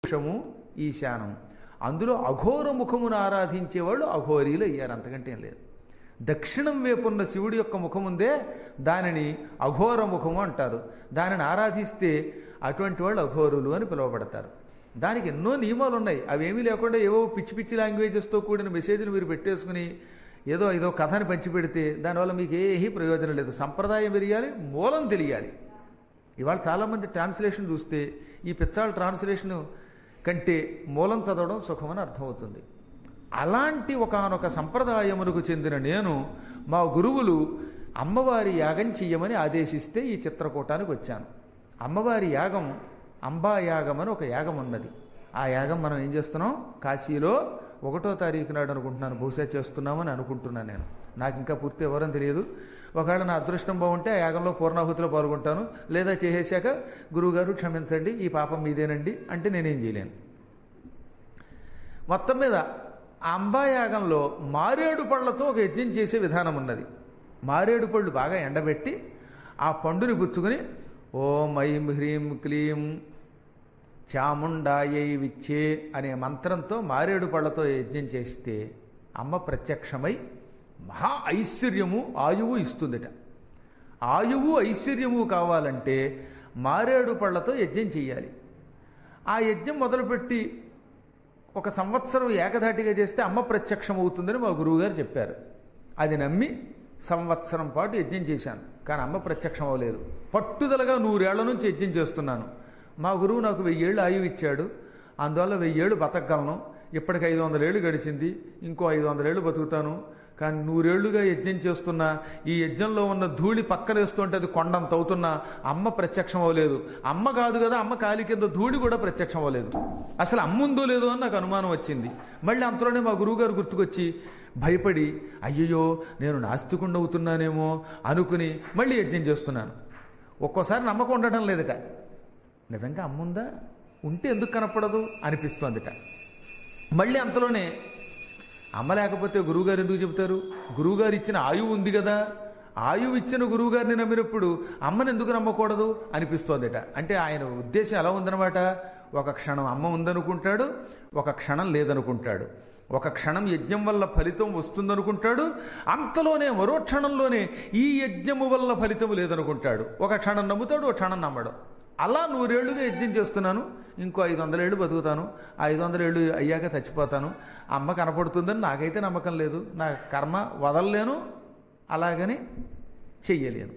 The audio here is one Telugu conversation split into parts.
పురుషము ఈశానం అందులో అఘోర ముఖమును ఆరాధించేవాళ్ళు అఘోరీలు అయ్యారు అంతకంటే ఏం లేదు దక్షిణం వైపున్న శివుడి యొక్క ముఖం ఉందే దానిని అఘోర ముఖము అంటారు దానిని ఆరాధిస్తే అటువంటి వాళ్ళు అఘోరులు అని పిలువబడతారు దానికి ఎన్నో నియమాలు ఉన్నాయి అవేమీ లేకుండా ఏవో పిచ్చి పిచ్చి లాంగ్వేజెస్తో కూడిన మెసేజ్లు మీరు పెట్టేసుకుని ఏదో ఏదో కథని పంచిపెడితే దానివల్ల మీకు ఏ ప్రయోజనం లేదు సంప్రదాయం పెరిగాలి మూలం తెలియాలి ఇవాళ చాలామంది ట్రాన్స్లేషన్ చూస్తే ఈ పిచ్చాళ్ళ ట్రాన్స్లేషన్ కంటే మూలం చదవడం సుఖమని అర్థమవుతుంది అలాంటి ఒకనొక సంప్రదాయమునకు చెందిన నేను మా గురువులు అమ్మవారి యాగం చెయ్యమని ఆదేశిస్తే ఈ చిత్రకూటానికి వచ్చాను అమ్మవారి యాగం అంబా యాగం అని ఒక యాగం ఉన్నది ఆ యాగం మనం ఏం చేస్తున్నాం కాశీలో ఒకటో తారీఖు నాడు అనుకుంటున్నాను బహుశా చేస్తున్నామని అనుకుంటున్నాను నేను నాకు ఇంకా పూర్తి వివరం తెలియదు ఒకవేళ నా అదృష్టం బాగుంటే ఆ యాగంలో పూర్ణాహుతిలో పాల్గొంటాను లేదా చేసేశాక గురువుగారు క్షమించండి ఈ పాపం మీదేనండి అంటే నేనేం చేయలేను మొత్తం మీద ఆ అంబాయాగంలో మారేడు పళ్ళతో ఒక యజ్ఞం చేసే విధానం ఉన్నది మారేడు పళ్ళు బాగా ఎండబెట్టి ఆ పండుని పుచ్చుకుని ఓం ఐం హ్రీం క్లీం చాముండాయై విచ్చే అనే మంత్రంతో మారేడు పళ్ళతో యజ్ఞం చేస్తే అమ్మ ప్రత్యక్షమై మహా ఐశ్వర్యము ఆయువు ఇస్తుందట ఆయువు ఐశ్వర్యము కావాలంటే మారేడు పళ్ళతో యజ్ఞం చేయాలి ఆ యజ్ఞం మొదలుపెట్టి ఒక సంవత్సరం ఏకధాటిగా చేస్తే అమ్మ ప్రత్యక్షం అవుతుందని మా గురువుగారు చెప్పారు అది నమ్మి సంవత్సరం పాటు యజ్ఞం చేశాను కానీ అమ్మ ప్రత్యక్షం అవ్వలేదు పట్టుదలగా నూరేళ్ల నుంచి యజ్ఞం చేస్తున్నాను మా గురువు నాకు వెయ్యేళ్ళు ఆయువు ఇచ్చాడు అందువల్ల వెయ్యేళ్ళు బతకగలను ఇప్పటికి ఐదు వందల ఏళ్ళు గడిచింది ఇంకో ఐదు వందల ఏళ్ళు బతుకుతాను కానీ నూరేళ్లుగా యజ్ఞం చేస్తున్నా ఈ యజ్ఞంలో ఉన్న ధూళి పక్కనేస్తుంటే అది కొండంత అవుతున్నా అమ్మ ప్రత్యక్షం అవ్వలేదు అమ్మ కాదు కదా అమ్మ కాలి కింద ధూళి కూడా ప్రత్యక్షం అవ్వలేదు అసలు అమ్మ ఉందో లేదో అని నాకు అనుమానం వచ్చింది మళ్ళీ అంతలోనే మా గురువుగారు గుర్తుకొచ్చి భయపడి అయ్యయ్యో నేను నాస్తికుండా అవుతున్నానేమో అనుకుని మళ్ళీ యజ్ఞం చేస్తున్నాను ఒక్కోసారి నమ్మకం ఉండటం లేదట నిజంగా అమ్ముందా ఉంటే ఎందుకు కనపడదు అనిపిస్తోందిట మళ్ళీ అంతలోనే అమ్మ లేకపోతే గురువుగారు ఎందుకు చెబుతారు గురువుగారు ఇచ్చిన ఆయువు ఉంది కదా ఆయువు ఇచ్చిన గురువుగారిని నమ్మినప్పుడు అమ్మని ఎందుకు నమ్మకూడదు అనిపిస్తోందిట అంటే ఆయన ఉద్దేశం ఎలా ఉందన్నమాట ఒక క్షణం అమ్మ ఉందనుకుంటాడు ఒక క్షణం లేదనుకుంటాడు ఒక క్షణం యజ్ఞం వల్ల ఫలితం వస్తుందనుకుంటాడు అంతలోనే మరో క్షణంలోనే ఈ యజ్ఞము వల్ల ఫలితం లేదనుకుంటాడు ఒక క్షణం నమ్ముతాడు ఒక క్షణం నమ్మడం అలా నూరేళ్లుగా యజ్ఞం చేస్తున్నాను ఇంకో ఐదు వందల ఏళ్ళు బతుకుతాను ఆ ఐదు వందల ఏళ్ళు అయ్యాక చచ్చిపోతాను అమ్మ కనపడుతుందని నాకైతే నమ్మకం లేదు నా కర్మ వదలలేను అలాగని చెయ్యలేను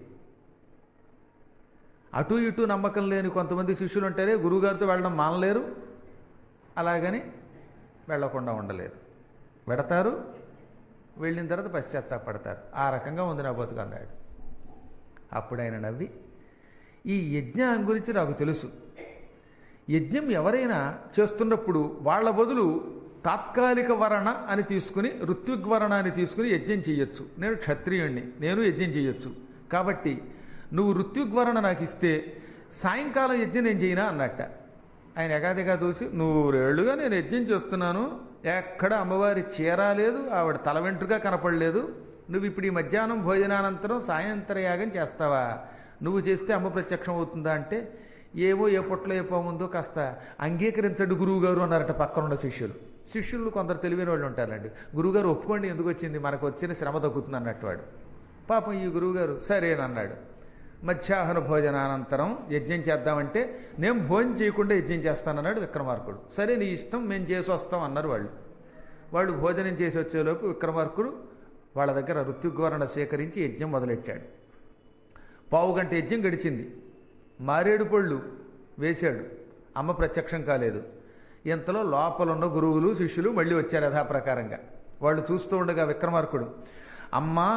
అటు ఇటు నమ్మకం లేని కొంతమంది శిష్యులు ఉంటారే గురువుగారితో వెళ్ళడం మానలేరు అలాగని వెళ్లకుండా ఉండలేరు పెడతారు వెళ్ళిన తర్వాత పశ్చాత్తాపడతారు ఆ రకంగా ఉంది నా బతుకు అన్నాడు అప్పుడు ఆయన నవ్వి ఈ యజ్ఞం గురించి నాకు తెలుసు యజ్ఞం ఎవరైనా చేస్తున్నప్పుడు వాళ్ళ బదులు తాత్కాలిక వరణ అని తీసుకుని ఋత్విగ్వరణ అని తీసుకుని యజ్ఞం చేయొచ్చు నేను క్షత్రియుణ్ణి నేను యజ్ఞం చేయొచ్చు కాబట్టి నువ్వు ఋత్విగ్వరణ నాకు ఇస్తే సాయంకాలం యజ్ఞం నేను చేయనా అన్నట్ట ఆయన ఎగాదిగా చూసి నూరేళ్లుగా నేను యజ్ఞం చేస్తున్నాను ఎక్కడ అమ్మవారి చీరాలేదు ఆవిడ తల వెంట్రుగా కనపడలేదు నువ్వు ఇప్పుడు ఈ మధ్యాహ్నం భోజనానంతరం సాయంత్ర యాగం చేస్తావా నువ్వు చేస్తే అమ్మ ప్రత్యక్షం అవుతుందా అంటే ఏవో ఏ పొట్లో ఏ పోముందో కాస్త అంగీకరించండి గురువుగారు అన్నారట పక్కనున్న శిష్యులు శిష్యులు కొందరు తెలివైన వాళ్ళు ఉంటారండి గురువుగారు ఒప్పుకోండి ఎందుకు వచ్చింది మనకు వచ్చిన శ్రమ తగ్గుతుంది అన్నట్టు వాడు పాపం ఈ గురువుగారు సరేనన్నాడు మధ్యాహ్న భోజనానంతరం యజ్ఞం చేద్దామంటే నేను భోజనం చేయకుండా యజ్ఞం చేస్తానన్నాడు విక్రమార్కుడు సరే నీ ఇష్టం మేము చేసి వస్తాం అన్నారు వాళ్ళు వాళ్ళు భోజనం చేసి వచ్చేలోపు విక్రమార్కుడు వాళ్ళ దగ్గర ఋత్విగ్వరణ సేకరించి యజ్ఞం మొదలెట్టాడు పావు గంట యజ్ఞం గడిచింది మారేడు పళ్ళు వేశాడు అమ్మ ప్రత్యక్షం కాలేదు ఇంతలో లోపలున్న గురువులు శిష్యులు మళ్ళీ వచ్చారు యథాప్రకారంగా వాళ్ళు చూస్తూ ఉండగా విక్రమార్కుడు అమ్మా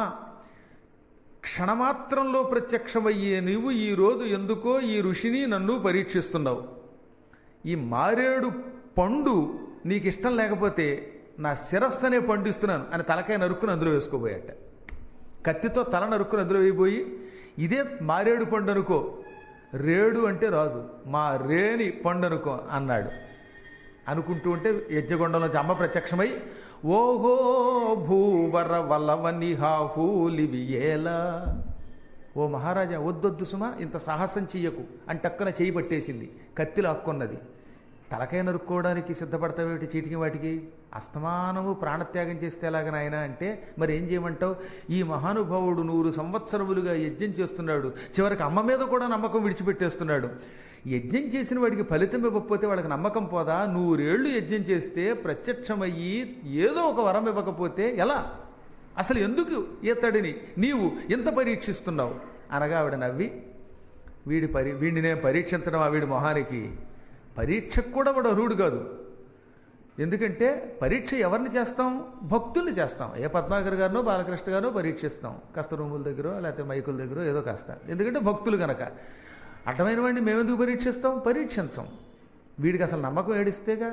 క్షణమాత్రంలో ప్రత్యక్షమయ్యే నీవు ఈరోజు ఎందుకో ఈ ఋషిని నన్ను పరీక్షిస్తున్నావు ఈ మారేడు పండు నీకు ఇష్టం లేకపోతే నా శిరస్సనే పండిస్తున్నాను అని తలకాయ నరుక్కుని అందులో వేసుకోబోయాట కత్తితో తల నరుక్కుని అందులో వేయబోయి ఇదే మారేడు పండు అనుకో రేడు అంటే రాజు మా రేని పండు అనుకో అన్నాడు అనుకుంటూ ఉంటే యజ్ఞగొండంలోంచి అమ్మ ప్రత్యక్షమై ఓహో భూవర వల్లవని హాహూలివియేలా ఓ మహారాజా వద్దొద్దు సుమా ఇంత సాహసం చెయ్యకు అని టక్కున చేయి పట్టేసింది కత్తి లాక్కున్నది తలకాయ నరుక్కోవడానికి సిద్ధపడతావేమిటి చీటికి వాటికి అస్తమానము ప్రాణత్యాగం చేస్తే ఎలాగ నాయన అంటే మరి ఏం చేయమంటావు ఈ మహానుభావుడు నూరు సంవత్సరములుగా యజ్ఞం చేస్తున్నాడు చివరికి అమ్మ మీద కూడా నమ్మకం విడిచిపెట్టేస్తున్నాడు యజ్ఞం చేసిన వాడికి ఫలితం ఇవ్వకపోతే వాళ్ళకి నమ్మకం పోదా నూరేళ్లు యజ్ఞం చేస్తే ప్రత్యక్షమయ్యి ఏదో ఒక వరం ఇవ్వకపోతే ఎలా అసలు ఎందుకు ఇతడిని నీవు ఎంత పరీక్షిస్తున్నావు అనగా ఆవిడ నవ్వి వీడి పరి వీడిని నేను పరీక్షించడం ఆ వీడి మొహానికి పరీక్షకు కూడా వాడు అర్హుడు కాదు ఎందుకంటే పరీక్ష ఎవరిని చేస్తాం భక్తుల్ని చేస్తాం ఏ పద్మాకర్ గారినో బాలకృష్ణ గారినో పరీక్షిస్తాం కాస్త రూముల దగ్గర లేకపోతే మైకుల దగ్గర ఏదో కాస్త ఎందుకంటే భక్తులు గనక అడ్డమైన వాడిని మేమెందుకు పరీక్షిస్తాం పరీక్షించం వీడికి అసలు నమ్మకం ఏడిస్తేగా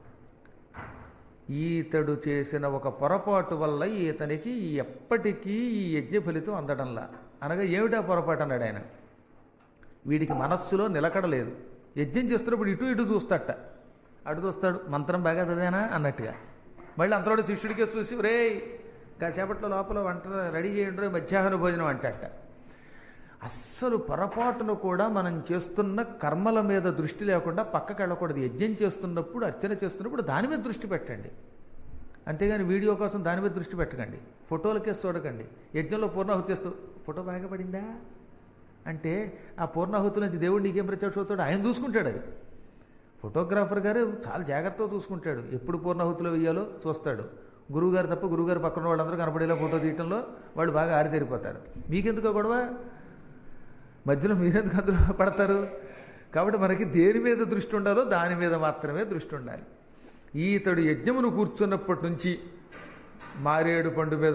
ఈతడు చేసిన ఒక పొరపాటు వల్ల ఈతనికి ఎప్పటికీ ఈ యజ్ఞ ఫలితం అందడంలా అనగా ఏమిటా పొరపాటు అన్నాడు ఆయన వీడికి మనస్సులో నిలకడలేదు యజ్ఞం చేస్తున్నప్పుడు ఇటు ఇటు చూస్తాట అటు చూస్తాడు మంత్రం బాగా చదివానా అన్నట్టుగా మళ్ళీ అంతలోడు శిష్యుడికే చూసి రే కాసేపట్లో లోపల వంట రెడీ చేయండి మధ్యాహ్న భోజనం అంటట అస్సలు పొరపాటును కూడా మనం చేస్తున్న కర్మల మీద దృష్టి లేకుండా పక్కకి వెళ్ళకూడదు యజ్ఞం చేస్తున్నప్పుడు అర్చన చేస్తున్నప్పుడు దాని మీద దృష్టి పెట్టండి అంతేగాని వీడియో కోసం దాని మీద దృష్టి పెట్టకండి ఫోటోలకే చూడకండి యజ్ఞంలో పూర్ణాహుతి చేస్తూ ఫోటో బాగా పడిందా అంటే ఆ పూర్ణాహుతి నుంచి దేవుడు నీకేం ప్రత్యక్ష అవుతాడు ఆయన చూసుకుంటాడు అది ఫోటోగ్రాఫర్ గారు చాలా జాగ్రత్తగా చూసుకుంటాడు ఎప్పుడు పూర్ణాహుతిలో వేయాలో చూస్తాడు గురువుగారు తప్ప గురువుగారు పక్కన వాళ్ళందరూ కనపడేలా ఫోటో తీయటంలో వాళ్ళు బాగా ఆరితేరిపోతారు మీకెందుకో గొడవ మధ్యలో మీరెందుకు అందులో పడతారు కాబట్టి మనకి దేని మీద దృష్టి ఉండాలో దాని మీద మాత్రమే దృష్టి ఉండాలి ఈతడు యజ్ఞమును కూర్చున్నప్పటి నుంచి మారేడు పండు మీద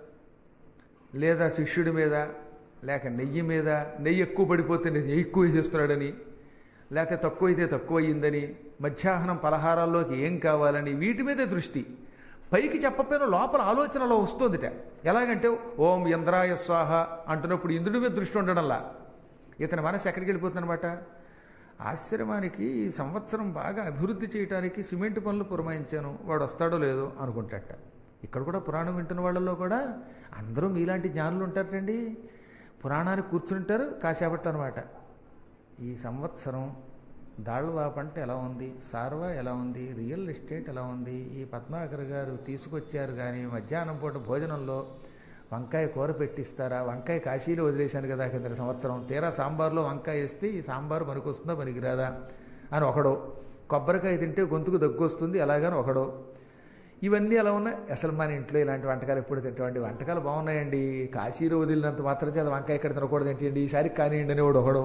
లేదా శిష్యుడి మీద లేక నెయ్యి మీద నెయ్యి ఎక్కువ పడిపోతే నెయ్యి ఎక్కువ చేస్తున్నాడని లేకపోతే తక్కువ అయితే తక్కువ అయ్యిందని మధ్యాహ్నం పలహారాల్లోకి ఏం కావాలని వీటి మీదే దృష్టి పైకి చెప్పకపోయినా లోపల ఆలోచనలో వస్తుందిట ఎలాగంటే ఓం ఇంద్రాయ స్వాహ అంటున్నప్పుడు ఇంద్రుడి మీద దృష్టి ఉండడంలా ఇతని మనసు ఎక్కడికి వెళ్ళిపోతుందనమాట ఆశ్రమానికి ఈ సంవత్సరం బాగా అభివృద్ధి చేయడానికి సిమెంట్ పనులు పురమాయించాను వాడు వస్తాడో లేదో అనుకుంటాట ఇక్కడ కూడా పురాణం వింటున్న వాళ్ళల్లో కూడా అందరూ మీలాంటి జ్ఞానులు ఉంటారండి పురాణానికి కూర్చుంటారు కాసేపట్లు అనమాట ఈ సంవత్సరం దాళ్వా పంట ఎలా ఉంది సార్వా ఎలా ఉంది రియల్ ఎస్టేట్ ఎలా ఉంది ఈ పద్మాకర్ గారు తీసుకొచ్చారు కానీ మధ్యాహ్నం పూట భోజనంలో వంకాయ కూర పెట్టిస్తారా వంకాయ కాశీలో వదిలేశాను కదా కింద సంవత్సరం తీరా సాంబార్లో వంకాయ వేస్తే ఈ సాంబార్ పనికొస్తుందా పనికిరాదా అని ఒకడో కొబ్బరికాయ తింటే గొంతుకు దగ్గు వస్తుంది ఎలాగని ఒకడో ఇవన్నీ ఎలా ఉన్నాయి అసలు మన ఇంట్లో ఇలాంటి వంటకాలు ఎప్పుడు తింటామండి వంటకాలు బాగున్నాయండి కాశీలో వదిలినంత మాత్రం చేత వంకాయ ఇక్కడ తినకూడదు ఏంటండి ఈసారి కానివ్వండి అనేవాడు ఒకడు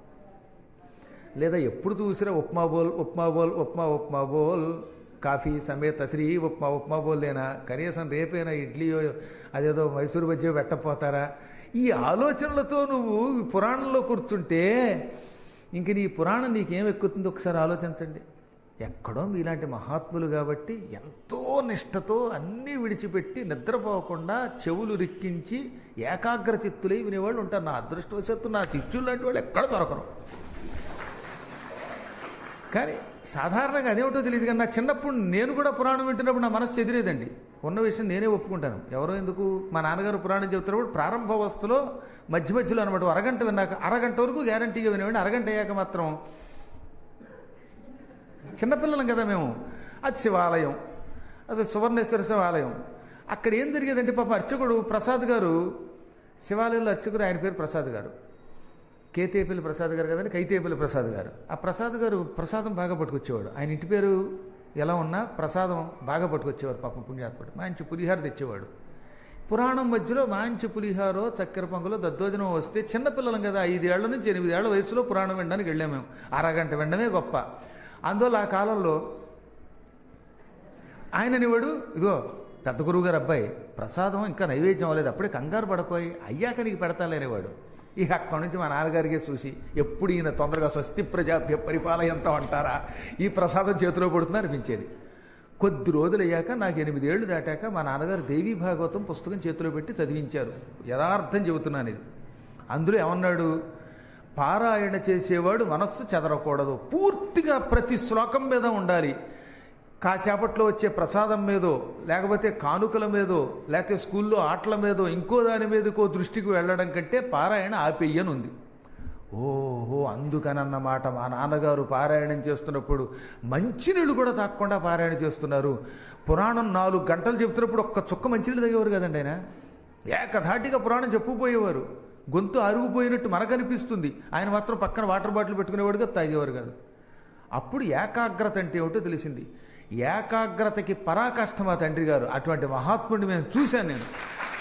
లేదా ఎప్పుడు చూసినా ఉప్మా బోల్ ఉప్మా బోల్ ఉప్మా ఉప్మా బోల్ కాఫీ సమేత శ్రీ ఉప్మా ఉప్మా బోల్ లేనా కనీసం రేపైనా ఇడ్లీయో అదేదో మైసూరు బజ్జో పెట్టపోతారా ఈ ఆలోచనలతో నువ్వు పురాణంలో కూర్చుంటే ఇంక నీ పురాణం నీకేం ఎక్కుతుంది ఒకసారి ఆలోచించండి ఎక్కడో మీలాంటి మహాత్ములు కాబట్టి ఎంతో నిష్టతో అన్నీ విడిచిపెట్టి నిద్రపోకుండా చెవులు రిక్కించి ఏకాగ్ర చిత్తులై వినేవాళ్ళు ఉంటారు నా అదృష్టవశాత్తు నా శిష్యులు లాంటి వాళ్ళు ఎక్కడ దొరకరు కానీ సాధారణంగా అదేమిటో తెలియదు కానీ నా చిన్నప్పుడు నేను కూడా పురాణం వింటున్నప్పుడు నా మనసు చెదిరేదండి ఉన్న విషయం నేనే ఒప్పుకుంటాను ఎవరో ఎందుకు మా నాన్నగారు పురాణం చెబుతున్నప్పుడు ప్రారంభ అవస్థలో మధ్య మధ్యలో అనమాట అరగంట విన్నాక అరగంట వరకు గ్యారంటీగా వినేవాడిని అరగంట అయ్యాక మాత్రం చిన్నపిల్లలం కదా మేము అది శివాలయం అది సువర్ణేశ్వర శివాలయం అక్కడ ఏం జరిగేదంటే పాప అర్చకుడు ప్రసాద్ గారు శివాలయంలో అర్చకుడు ఆయన పేరు ప్రసాద్ గారు కేతేపల్లి ప్రసాద్ గారు కదండి కైతేపల్లి ప్రసాద్ గారు ఆ ప్రసాద్ గారు ప్రసాదం బాగా పట్టుకొచ్చేవాడు ఆయన ఇంటి పేరు ఎలా ఉన్నా ప్రసాదం బాగా పట్టుకొచ్చేవారు పాపం పుణ్యాత్ముడు మంచి పులిహార తెచ్చేవాడు పురాణం మధ్యలో మంచి పులిహారో చక్కెర పొంగలో దద్దోజనం వస్తే చిన్నపిల్లలం కదా ఐదేళ్ల నుంచి ఎనిమిదేళ్ల వయసులో పురాణం వినడానికి వెళ్ళాము మేము అరగంట వినడమే గొప్ప అందువల్ల ఆ కాలంలో ఆయననివాడు ఇగో పెద్ద గురువు గారు అబ్బాయి ప్రసాదం ఇంకా నైవేద్యం అవ్వలేదు అప్పుడే కంగారు పడకోయి అయ్యాక నీకు పెడతాలేనేవాడు ఇక అక్కడి నుంచి మా నాన్నగారికి చూసి ఎప్పుడు ఈయన తొందరగా స్వస్తి ప్రజాభ్య పరిపాలయంతో అంటారా ఈ ప్రసాదం చేతిలో పడుతుంది అనిపించేది కొద్ది రోజులు అయ్యాక నాకు ఎనిమిదేళ్లు దాటాక మా నాన్నగారు దేవీ భాగవతం పుస్తకం చేతిలో పెట్టి చదివించారు యథార్థం చెబుతున్నాను ఇది అందులో ఏమన్నాడు పారాయణ చేసేవాడు మనస్సు చెదరకూడదు పూర్తిగా ప్రతి శ్లోకం మీద ఉండాలి కాసేపట్లో వచ్చే ప్రసాదం మీదో లేకపోతే కానుకల మీదో లేకపోతే స్కూల్లో ఆటల మీదో ఇంకో దాని మీదకో దృష్టికి వెళ్ళడం కంటే పారాయణ ఆపేయని ఉంది ఓహో అందుకనన్నమాట మా నాన్నగారు పారాయణం చేస్తున్నప్పుడు మంచినీళ్ళు కూడా తాగకుండా పారాయణ చేస్తున్నారు పురాణం నాలుగు గంటలు చెప్తున్నప్పుడు ఒక్క చుక్క మంచినీళ్ళు తాగేవారు కదండి ఆయన ఏకధాటిగా పురాణం చెప్పుపోయేవారు గొంతు అరుగుపోయినట్టు మనకు అనిపిస్తుంది ఆయన మాత్రం పక్కన వాటర్ బాటిల్ పెట్టుకునేవాడుగా తాగేవారు కాదు అప్పుడు ఏకాగ్రత అంటే ఏమిటో తెలిసింది ఏకాగ్రతకి పరాకాష్ఠ మా తండ్రి గారు అటువంటి మహాత్ముడిని మేము చూశాను నేను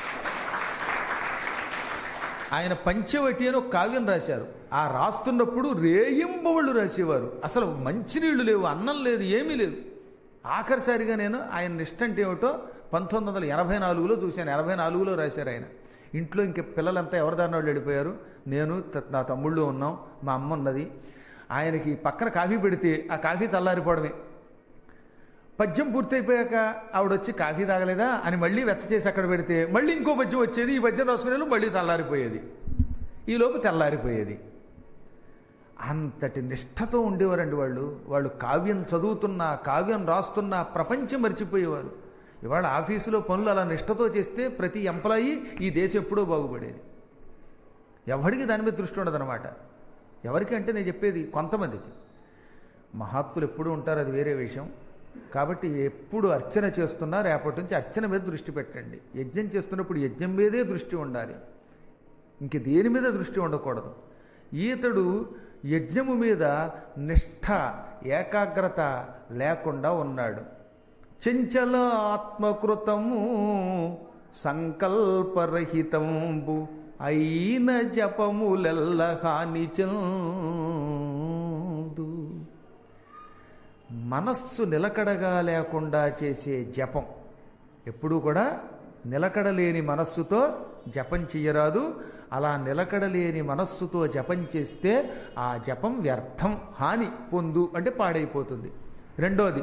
ఆయన పంచవటి అని ఒక కావ్యం రాశారు ఆ రాస్తున్నప్పుడు రేయింబవళ్ళు రాసేవారు అసలు మంచినీళ్లు లేవు అన్నం లేదు ఏమీ లేదు ఆఖరిసారిగా నేను ఆయన నిష్ట అంటే ఏమిటో పంతొమ్మిది వందల ఎనభై నాలుగులో చూశాను ఎనభై నాలుగులో రాశారు ఆయన ఇంట్లో ఇంక పిల్లలంతా ఎవరి దాని వాళ్ళు వెళ్ళిపోయారు నేను త- నా తమ్ముళ్ళు ఉన్నాం మా అమ్మ ఉన్నది ఆయనకి పక్కన కాఫీ పెడితే ఆ కాఫీ చల్లారిపోవడమే పద్యం పూర్తయిపోయాక ఆవిడ వచ్చి కాఫీ తాగలేదా అని మళ్ళీ వెచ్చ చేసి అక్కడ పెడితే మళ్ళీ ఇంకో పద్యం వచ్చేది ఈ పద్యం రాసుకునే మళ్ళీ తెల్లారిపోయేది ఈలోపు తెల్లారిపోయేది అంతటి నిష్ఠతో ఉండేవారండి వాళ్ళు వాళ్ళు కావ్యం చదువుతున్నా కావ్యం రాస్తున్నా ప్రపంచం మర్చిపోయేవారు ఇవాళ ఆఫీసులో పనులు అలా నిష్ఠతో చేస్తే ప్రతి ఎంప్లాయీ ఈ దేశం ఎప్పుడో బాగుపడేది ఎవరికి దాని మీద దృష్టి ఉండదన్నమాట ఎవరికి అంటే నేను చెప్పేది కొంతమందికి మహాత్ములు ఎప్పుడు ఉంటారు అది వేరే విషయం కాబట్టి ఎప్పుడు అర్చన చేస్తున్నా రేపటి నుంచి అర్చన మీద దృష్టి పెట్టండి యజ్ఞం చేస్తున్నప్పుడు యజ్ఞం మీదే దృష్టి ఉండాలి ఇంక దేని మీద దృష్టి ఉండకూడదు ఈతడు యజ్ఞము మీద నిష్ఠ ఏకాగ్రత లేకుండా ఉన్నాడు చెంచల ఆత్మకృతము సంకల్పరహితంబు అయిన జపములెల్ల హాని చెందు మనస్సు నిలకడగా లేకుండా చేసే జపం ఎప్పుడూ కూడా నిలకడలేని మనస్సుతో జపం చెయ్యరాదు అలా నిలకడలేని మనస్సుతో జపం చేస్తే ఆ జపం వ్యర్థం హాని పొందు అంటే పాడైపోతుంది రెండోది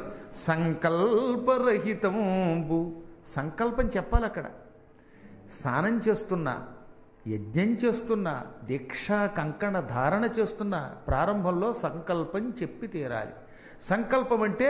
సంకల్పరహితంబు సంకల్పం చెప్పాలి అక్కడ స్నానం చేస్తున్నా యజ్ఞం చేస్తున్నా దీక్ష కంకణ ధారణ చేస్తున్నా ప్రారంభంలో సంకల్పం చెప్పి తీరాలి సంకల్పం అంటే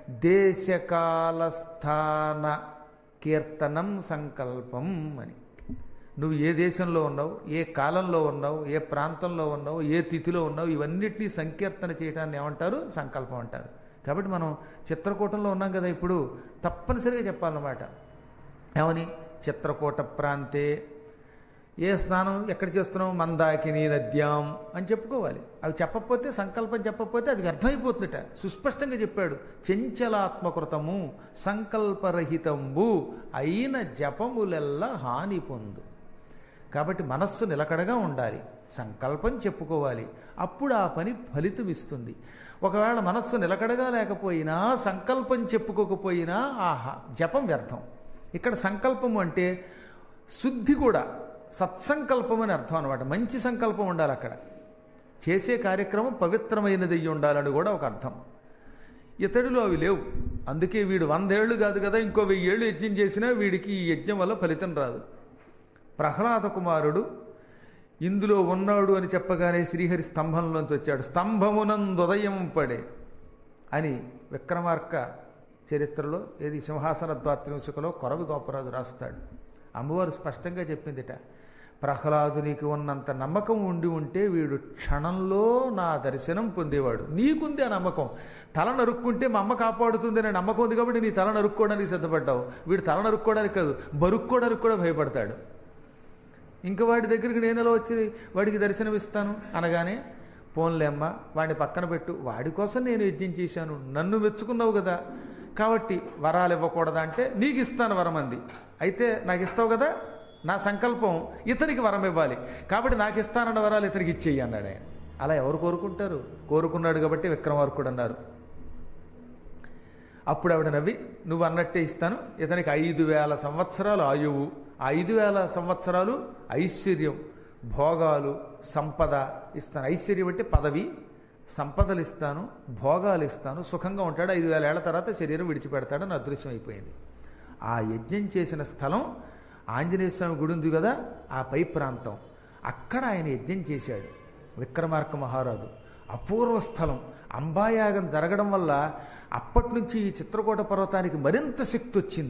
దేశకాల స్థాన కీర్తనం సంకల్పం అని నువ్వు ఏ దేశంలో ఉన్నావు ఏ కాలంలో ఉన్నావు ఏ ప్రాంతంలో ఉన్నావు ఏ తిథిలో ఉన్నావు ఇవన్నిటినీ సంకీర్తన చేయడాన్ని ఏమంటారు సంకల్పం అంటారు కాబట్టి మనం చిత్రకూటంలో ఉన్నాం కదా ఇప్పుడు తప్పనిసరిగా చెప్పాలన్నమాట ఏమని చిత్రకూట ప్రాంతే ఏ స్నానం ఎక్కడ చేస్తున్నాం మందాకిని నద్యాం అని చెప్పుకోవాలి అవి చెప్పకపోతే సంకల్పం చెప్పకపోతే అది వ్యర్థమైపోతుందట సుస్పష్టంగా చెప్పాడు చెంచలాత్మకృతము సంకల్పరహితంబు అయిన జపములెల్ల హాని పొందు కాబట్టి మనస్సు నిలకడగా ఉండాలి సంకల్పం చెప్పుకోవాలి అప్పుడు ఆ పని ఫలితం ఇస్తుంది ఒకవేళ మనస్సు నిలకడగా లేకపోయినా సంకల్పం చెప్పుకోకపోయినా ఆ హ- జపం వ్యర్థం ఇక్కడ సంకల్పం అంటే శుద్ధి కూడా సత్సంకల్పం అని అర్థం అనమాట మంచి సంకల్పం ఉండాలి అక్కడ చేసే కార్యక్రమం పవిత్రమైనది అయ్యి ఉండాలని కూడా ఒక అర్థం ఇతడిలో అవి లేవు అందుకే వీడు వందేళ్లు కాదు కదా ఇంకో వెయ్యి ఏళ్ళు యజ్ఞం చేసినా వీడికి ఈ యజ్ఞం వల్ల ఫలితం రాదు ప్రహ్లాద కుమారుడు ఇందులో ఉన్నాడు అని చెప్పగానే శ్రీహరి స్తంభంలోంచి వచ్చాడు స్తంభమునందుదయం పడే అని విక్రమార్క చరిత్రలో ఏది సింహాసన ద్వాత్రింశకలో కొరవి గోపరాజు రాస్తాడు అమ్మవారు స్పష్టంగా చెప్పిందిట ప్రహ్లాదునికి ఉన్నంత నమ్మకం ఉండి ఉంటే వీడు క్షణంలో నా దర్శనం పొందేవాడు నీకుంది ఆ నమ్మకం తల నరుక్కుంటే మా అమ్మ కాపాడుతుంది అనే నమ్మకం ఉంది కాబట్టి నీ తల నరుక్కోవడానికి సిద్ధపడ్డావు వీడు తల నరుక్కోవడానికి కాదు బరుక్కోవడానికి కూడా భయపడతాడు ఇంక వాడి దగ్గరికి నేను ఎలా వచ్చి వాడికి దర్శనమిస్తాను అనగానే పోన్లేమ్మ వాడిని పక్కన పెట్టు వాడి కోసం నేను యజ్ఞం చేశాను నన్ను మెచ్చుకున్నావు కదా కాబట్టి వరాలు ఇవ్వకూడదా అంటే నీకు ఇస్తాను వరం అంది అయితే నాకు ఇస్తావు కదా నా సంకల్పం ఇతనికి వరం ఇవ్వాలి కాబట్టి నాకు ఇస్తానన్న వరాలు ఇతనికి ఇచ్చేయి అన్నాడు ఆయన అలా ఎవరు కోరుకుంటారు కోరుకున్నాడు కాబట్టి విక్రమార్కుడు అన్నారు అప్పుడు ఆవిడ నవ్వి నువ్వు అన్నట్టే ఇస్తాను ఇతనికి ఐదు వేల సంవత్సరాలు ఆయువు ఆ ఐదు వేల సంవత్సరాలు ఐశ్వర్యం భోగాలు సంపద ఇస్తాను ఐశ్వర్యం అంటే పదవి సంపదలు ఇస్తాను భోగాలు ఇస్తాను సుఖంగా ఉంటాడు ఐదు వేల ఏళ్ల తర్వాత శరీరం విడిచిపెడతాడని అదృశ్యం అయిపోయింది ఆ యజ్ఞం చేసిన స్థలం ఆంజనేయ స్వామి గుడి ఉంది కదా ఆ పై ప్రాంతం అక్కడ ఆయన యజ్ఞం చేశాడు విక్రమార్క మహారాజు అపూర్వ స్థలం అంబాయాగం జరగడం వల్ల అప్పటి నుంచి ఈ చిత్రకూట పర్వతానికి మరింత శక్తి వచ్చింది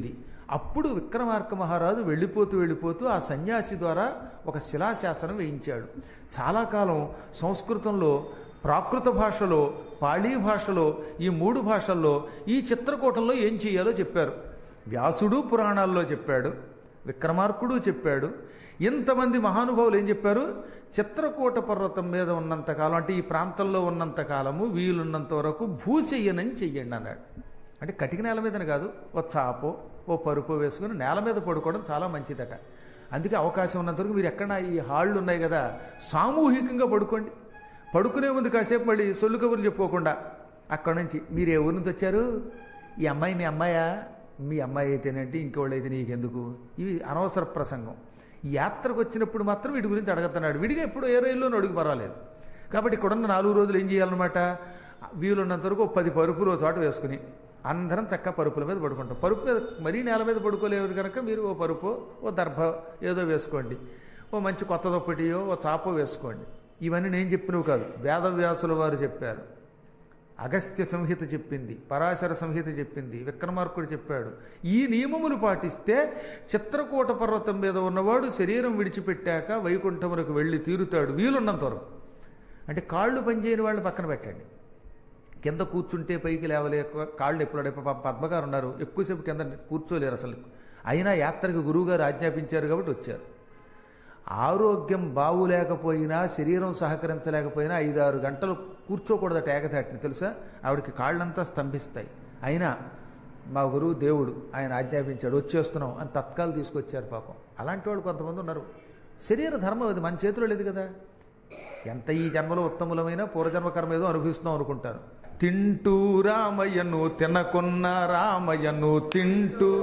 అప్పుడు విక్రమార్క మహారాజు వెళ్ళిపోతూ వెళ్ళిపోతూ ఆ సన్యాసి ద్వారా ఒక శిలాశాసనం వేయించాడు చాలా కాలం సంస్కృతంలో ప్రాకృత భాషలో పాళీ భాషలో ఈ మూడు భాషల్లో ఈ చిత్రకూటంలో ఏం చేయాలో చెప్పారు వ్యాసుడు పురాణాల్లో చెప్పాడు విక్రమార్కుడు చెప్పాడు ఇంతమంది మహానుభావులు ఏం చెప్పారు చిత్రకూట పర్వతం మీద ఉన్నంత కాలం అంటే ఈ ప్రాంతంలో ఉన్నంత కాలము వీలున్నంత వరకు భూచెయ్యనని చెయ్యండి అన్నాడు అంటే కటిక నేల మీదనే కాదు ఓ చాపో ఓ పరుపు వేసుకుని నేల మీద పడుకోవడం చాలా మంచిదట అందుకే అవకాశం ఉన్నంత వరకు మీరు ఎక్కడ ఈ హాళ్ళు ఉన్నాయి కదా సామూహికంగా పడుకోండి పడుకునే ముందు కాసేపు మళ్ళీ సొల్లు కబుర్లు చెప్పుకోకుండా అక్కడ నుంచి మీరు ఏ ఊరి నుంచి వచ్చారు ఈ అమ్మాయి మీ అమ్మాయా మీ అమ్మాయి అయితేనంటే ఇంకోళ్ళు అయితే నీకెందుకు ఇవి అనవసర ప్రసంగం ఈ యాత్రకు వచ్చినప్పుడు మాత్రం వీటి గురించి అడగతున్నాడు విడిగా ఎప్పుడు ఏ రైల్లోనూ అడుగు పర్వాలేదు కాబట్టి ఇక్కడున్న నాలుగు రోజులు ఏం చేయాలన్నమాట వీలున్నంత వరకు ఒక పది పరుపులు ఓ చోట వేసుకుని అందరం చక్కగా పరుపుల మీద పడుకుంటాం పరుపు మీద మరీ నేల మీద పడుకోలేరు కనుక మీరు ఓ పరుపు ఓ దర్భ ఏదో వేసుకోండి ఓ మంచి కొత్త దుప్పటియో ఓ చాపో వేసుకోండి ఇవన్నీ నేను చెప్పినవి కాదు వేదవ్యాసుల వారు చెప్పారు అగస్త్య సంహిత చెప్పింది పరాశర సంహిత చెప్పింది విక్రమార్కుడు చెప్పాడు ఈ నియమములు పాటిస్తే చిత్రకూట పర్వతం మీద ఉన్నవాడు శరీరం విడిచిపెట్టాక వైకుంఠమునకు వెళ్ళి తీరుతాడు వీలున్నంత వరకు అంటే కాళ్ళు పనిచేయని వాళ్ళు పక్కన పెట్టండి కింద కూర్చుంటే పైకి లేవలేక కాళ్ళు ఎప్పుడు పాప పద్మగారు ఉన్నారు ఎక్కువసేపు కింద కూర్చోలేరు అసలు అయినా యాత్రకు గురువుగారు ఆజ్ఞాపించారు కాబట్టి వచ్చారు ఆరోగ్యం బాగులేకపోయినా శరీరం సహకరించలేకపోయినా ఐదారు గంటలు కూర్చోకూడదట ఏకధాటిని తెలుసా ఆవిడకి కాళ్ళంతా స్తంభిస్తాయి అయినా మా గురువు దేవుడు ఆయన ఆజ్ఞాపించాడు వచ్చేస్తున్నాం అని తత్కాలు తీసుకొచ్చారు పాపం అలాంటి వాళ్ళు కొంతమంది ఉన్నారు శరీర ధర్మం అది మన చేతిలో లేదు కదా ఎంత ఈ జన్మలో ఉత్తములమైన పూర్వజన్మ కర్మ ఏదో అనుభవిస్తున్నాం అనుకుంటారు తింటూ రామయ్యను తినకున్న రామయ్యను తింటూ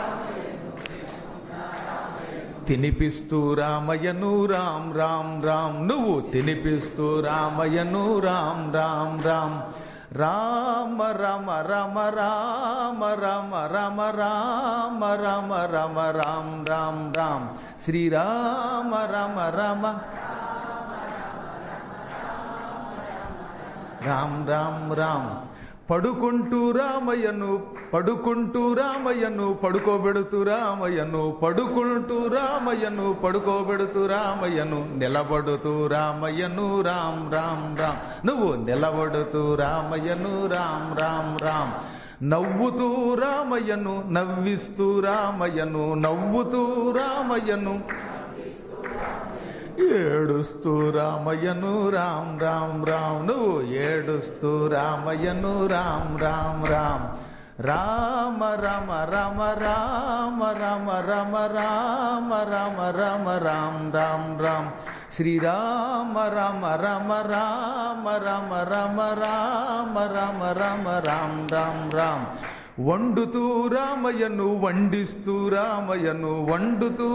తినిపిస్తూ రామయ్యను రామ్ రామ్ రామ్ నువ్వు తినిపిస్తూ రామయ్యను రామ్ రామ్ రామ్ రామ రమ రమ రామ రమ రమ రామ రమ రమ రామ్ రామ్ రామ్ శ్రీరామ రమ రమ రామ్ రామ్ రామ్ పడుకుంటూ రామయ్యను పడుకుంటూ రామయ్యను పడుకోబెడుతూ రామయ్యను పడుకుంటూ రామయ్యను పడుకోబెడుతూ రామయ్యను నిలబడుతూ రామయ్యను రామ్ రామ్ రామ్ నువ్వు నిలబడుతూ రామయ్యను రామ్ రామ్ రామ్ నవ్వుతూ రామయ్యను నవ్విస్తూ రామయ్యను నవ్వుతూ రామయ్యను ఏడుస్తూ రామయ్యను రామ్ రామ్ రామ్ నువ్వు ఏడుస్తూ రామయ్యను రామ్ రామ్ రామ్ రామ రమ రమ రామ రమ రమ రామ రమ రమ రామ్ రామ్ రామ్ శ్రీరామ రమ రమ రామ రమ రమ రామ రమ రమ రామ్ రామ్ రామ్ వండుతూ రామయ్యను వండిస్తూ రామయ్యను వండుతూ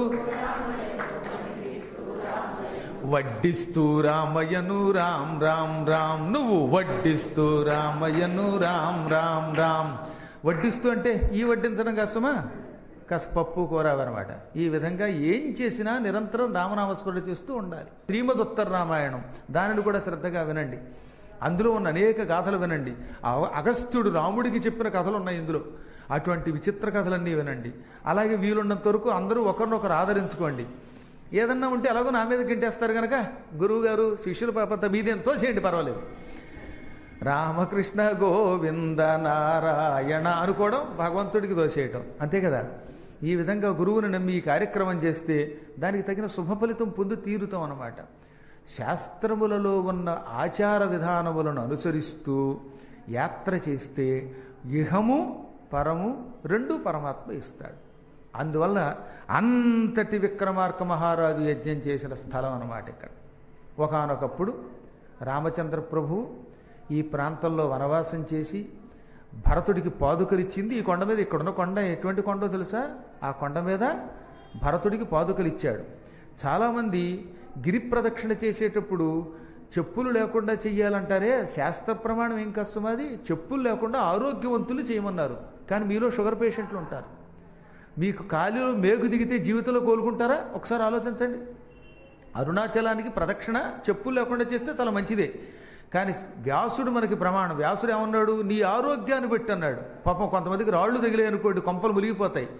వడ్డిస్తూ రామయ్యను రామ్ రామ్ రామ్ నువ్వు వడ్డిస్తూ రామయ్యను రామ్ రామ్ రామ్ వడ్డిస్తూ అంటే ఈ వడ్డించడం కష్టమా కాస్త పప్పు కూర అనమాట ఈ విధంగా ఏం చేసినా నిరంతరం రామనామస్మరణ చేస్తూ ఉండాలి శ్రీమద్ ఉత్తర రామాయణం దానిని కూడా శ్రద్ధగా వినండి అందులో ఉన్న అనేక గాథలు వినండి అవ- అగస్త్యుడు రాముడికి చెప్పిన కథలు ఉన్నాయి ఇందులో అటువంటి విచిత్ర కథలన్నీ వినండి అలాగే వీలున్నంత వరకు అందరూ ఒకరినొకరు ఆదరించుకోండి ఏదన్నా ఉంటే ఎలాగో నా మీద గింటేస్తారు కనుక గురువు గారు శిష్యుల పాపంత మీదేంతో చేయండి పర్వాలేదు రామకృష్ణ గోవింద నారాయణ అనుకోవడం భగవంతుడికి దోసేయటం అంతే కదా ఈ విధంగా గురువుని నమ్మి ఈ కార్యక్రమం చేస్తే దానికి తగిన శుభ ఫలితం పొంది తీరుతాం అన్నమాట శాస్త్రములలో ఉన్న ఆచార విధానములను అనుసరిస్తూ యాత్ర చేస్తే ఇహము పరము రెండు పరమాత్మ ఇస్తాడు అందువల్ల అంతటి విక్రమార్క మహారాజు యజ్ఞం చేసిన స్థలం అన్నమాట ఇక్కడ ఒకానొకప్పుడు రామచంద్ర ప్రభువు ఈ ప్రాంతంలో వనవాసం చేసి భరతుడికి పాదుకలిచ్చింది ఈ కొండ మీద ఇక్కడున్న కొండ ఎటువంటి కొండో తెలుసా ఆ కొండ మీద భరతుడికి పాదుకలు ఇచ్చాడు చాలామంది గిరి ప్రదక్షిణ చేసేటప్పుడు చెప్పులు లేకుండా చెయ్యాలంటారే శాస్త్ర ప్రమాణం ఏం కష్టం అది చెప్పులు లేకుండా ఆరోగ్యవంతులు చేయమన్నారు కానీ మీలో షుగర్ పేషెంట్లు ఉంటారు మీకు కాలిలో మేగు దిగితే జీవితంలో కోలుకుంటారా ఒకసారి ఆలోచించండి అరుణాచలానికి ప్రదక్షిణ చెప్పులు లేకుండా చేస్తే చాలా మంచిదే కానీ వ్యాసుడు మనకి ప్రమాణం వ్యాసుడు ఏమన్నాడు నీ ఆరోగ్యాన్ని పెట్టి అన్నాడు పాపం కొంతమందికి రాళ్ళు తగిలే అనుకోండి కొంపలు మునిగిపోతాయి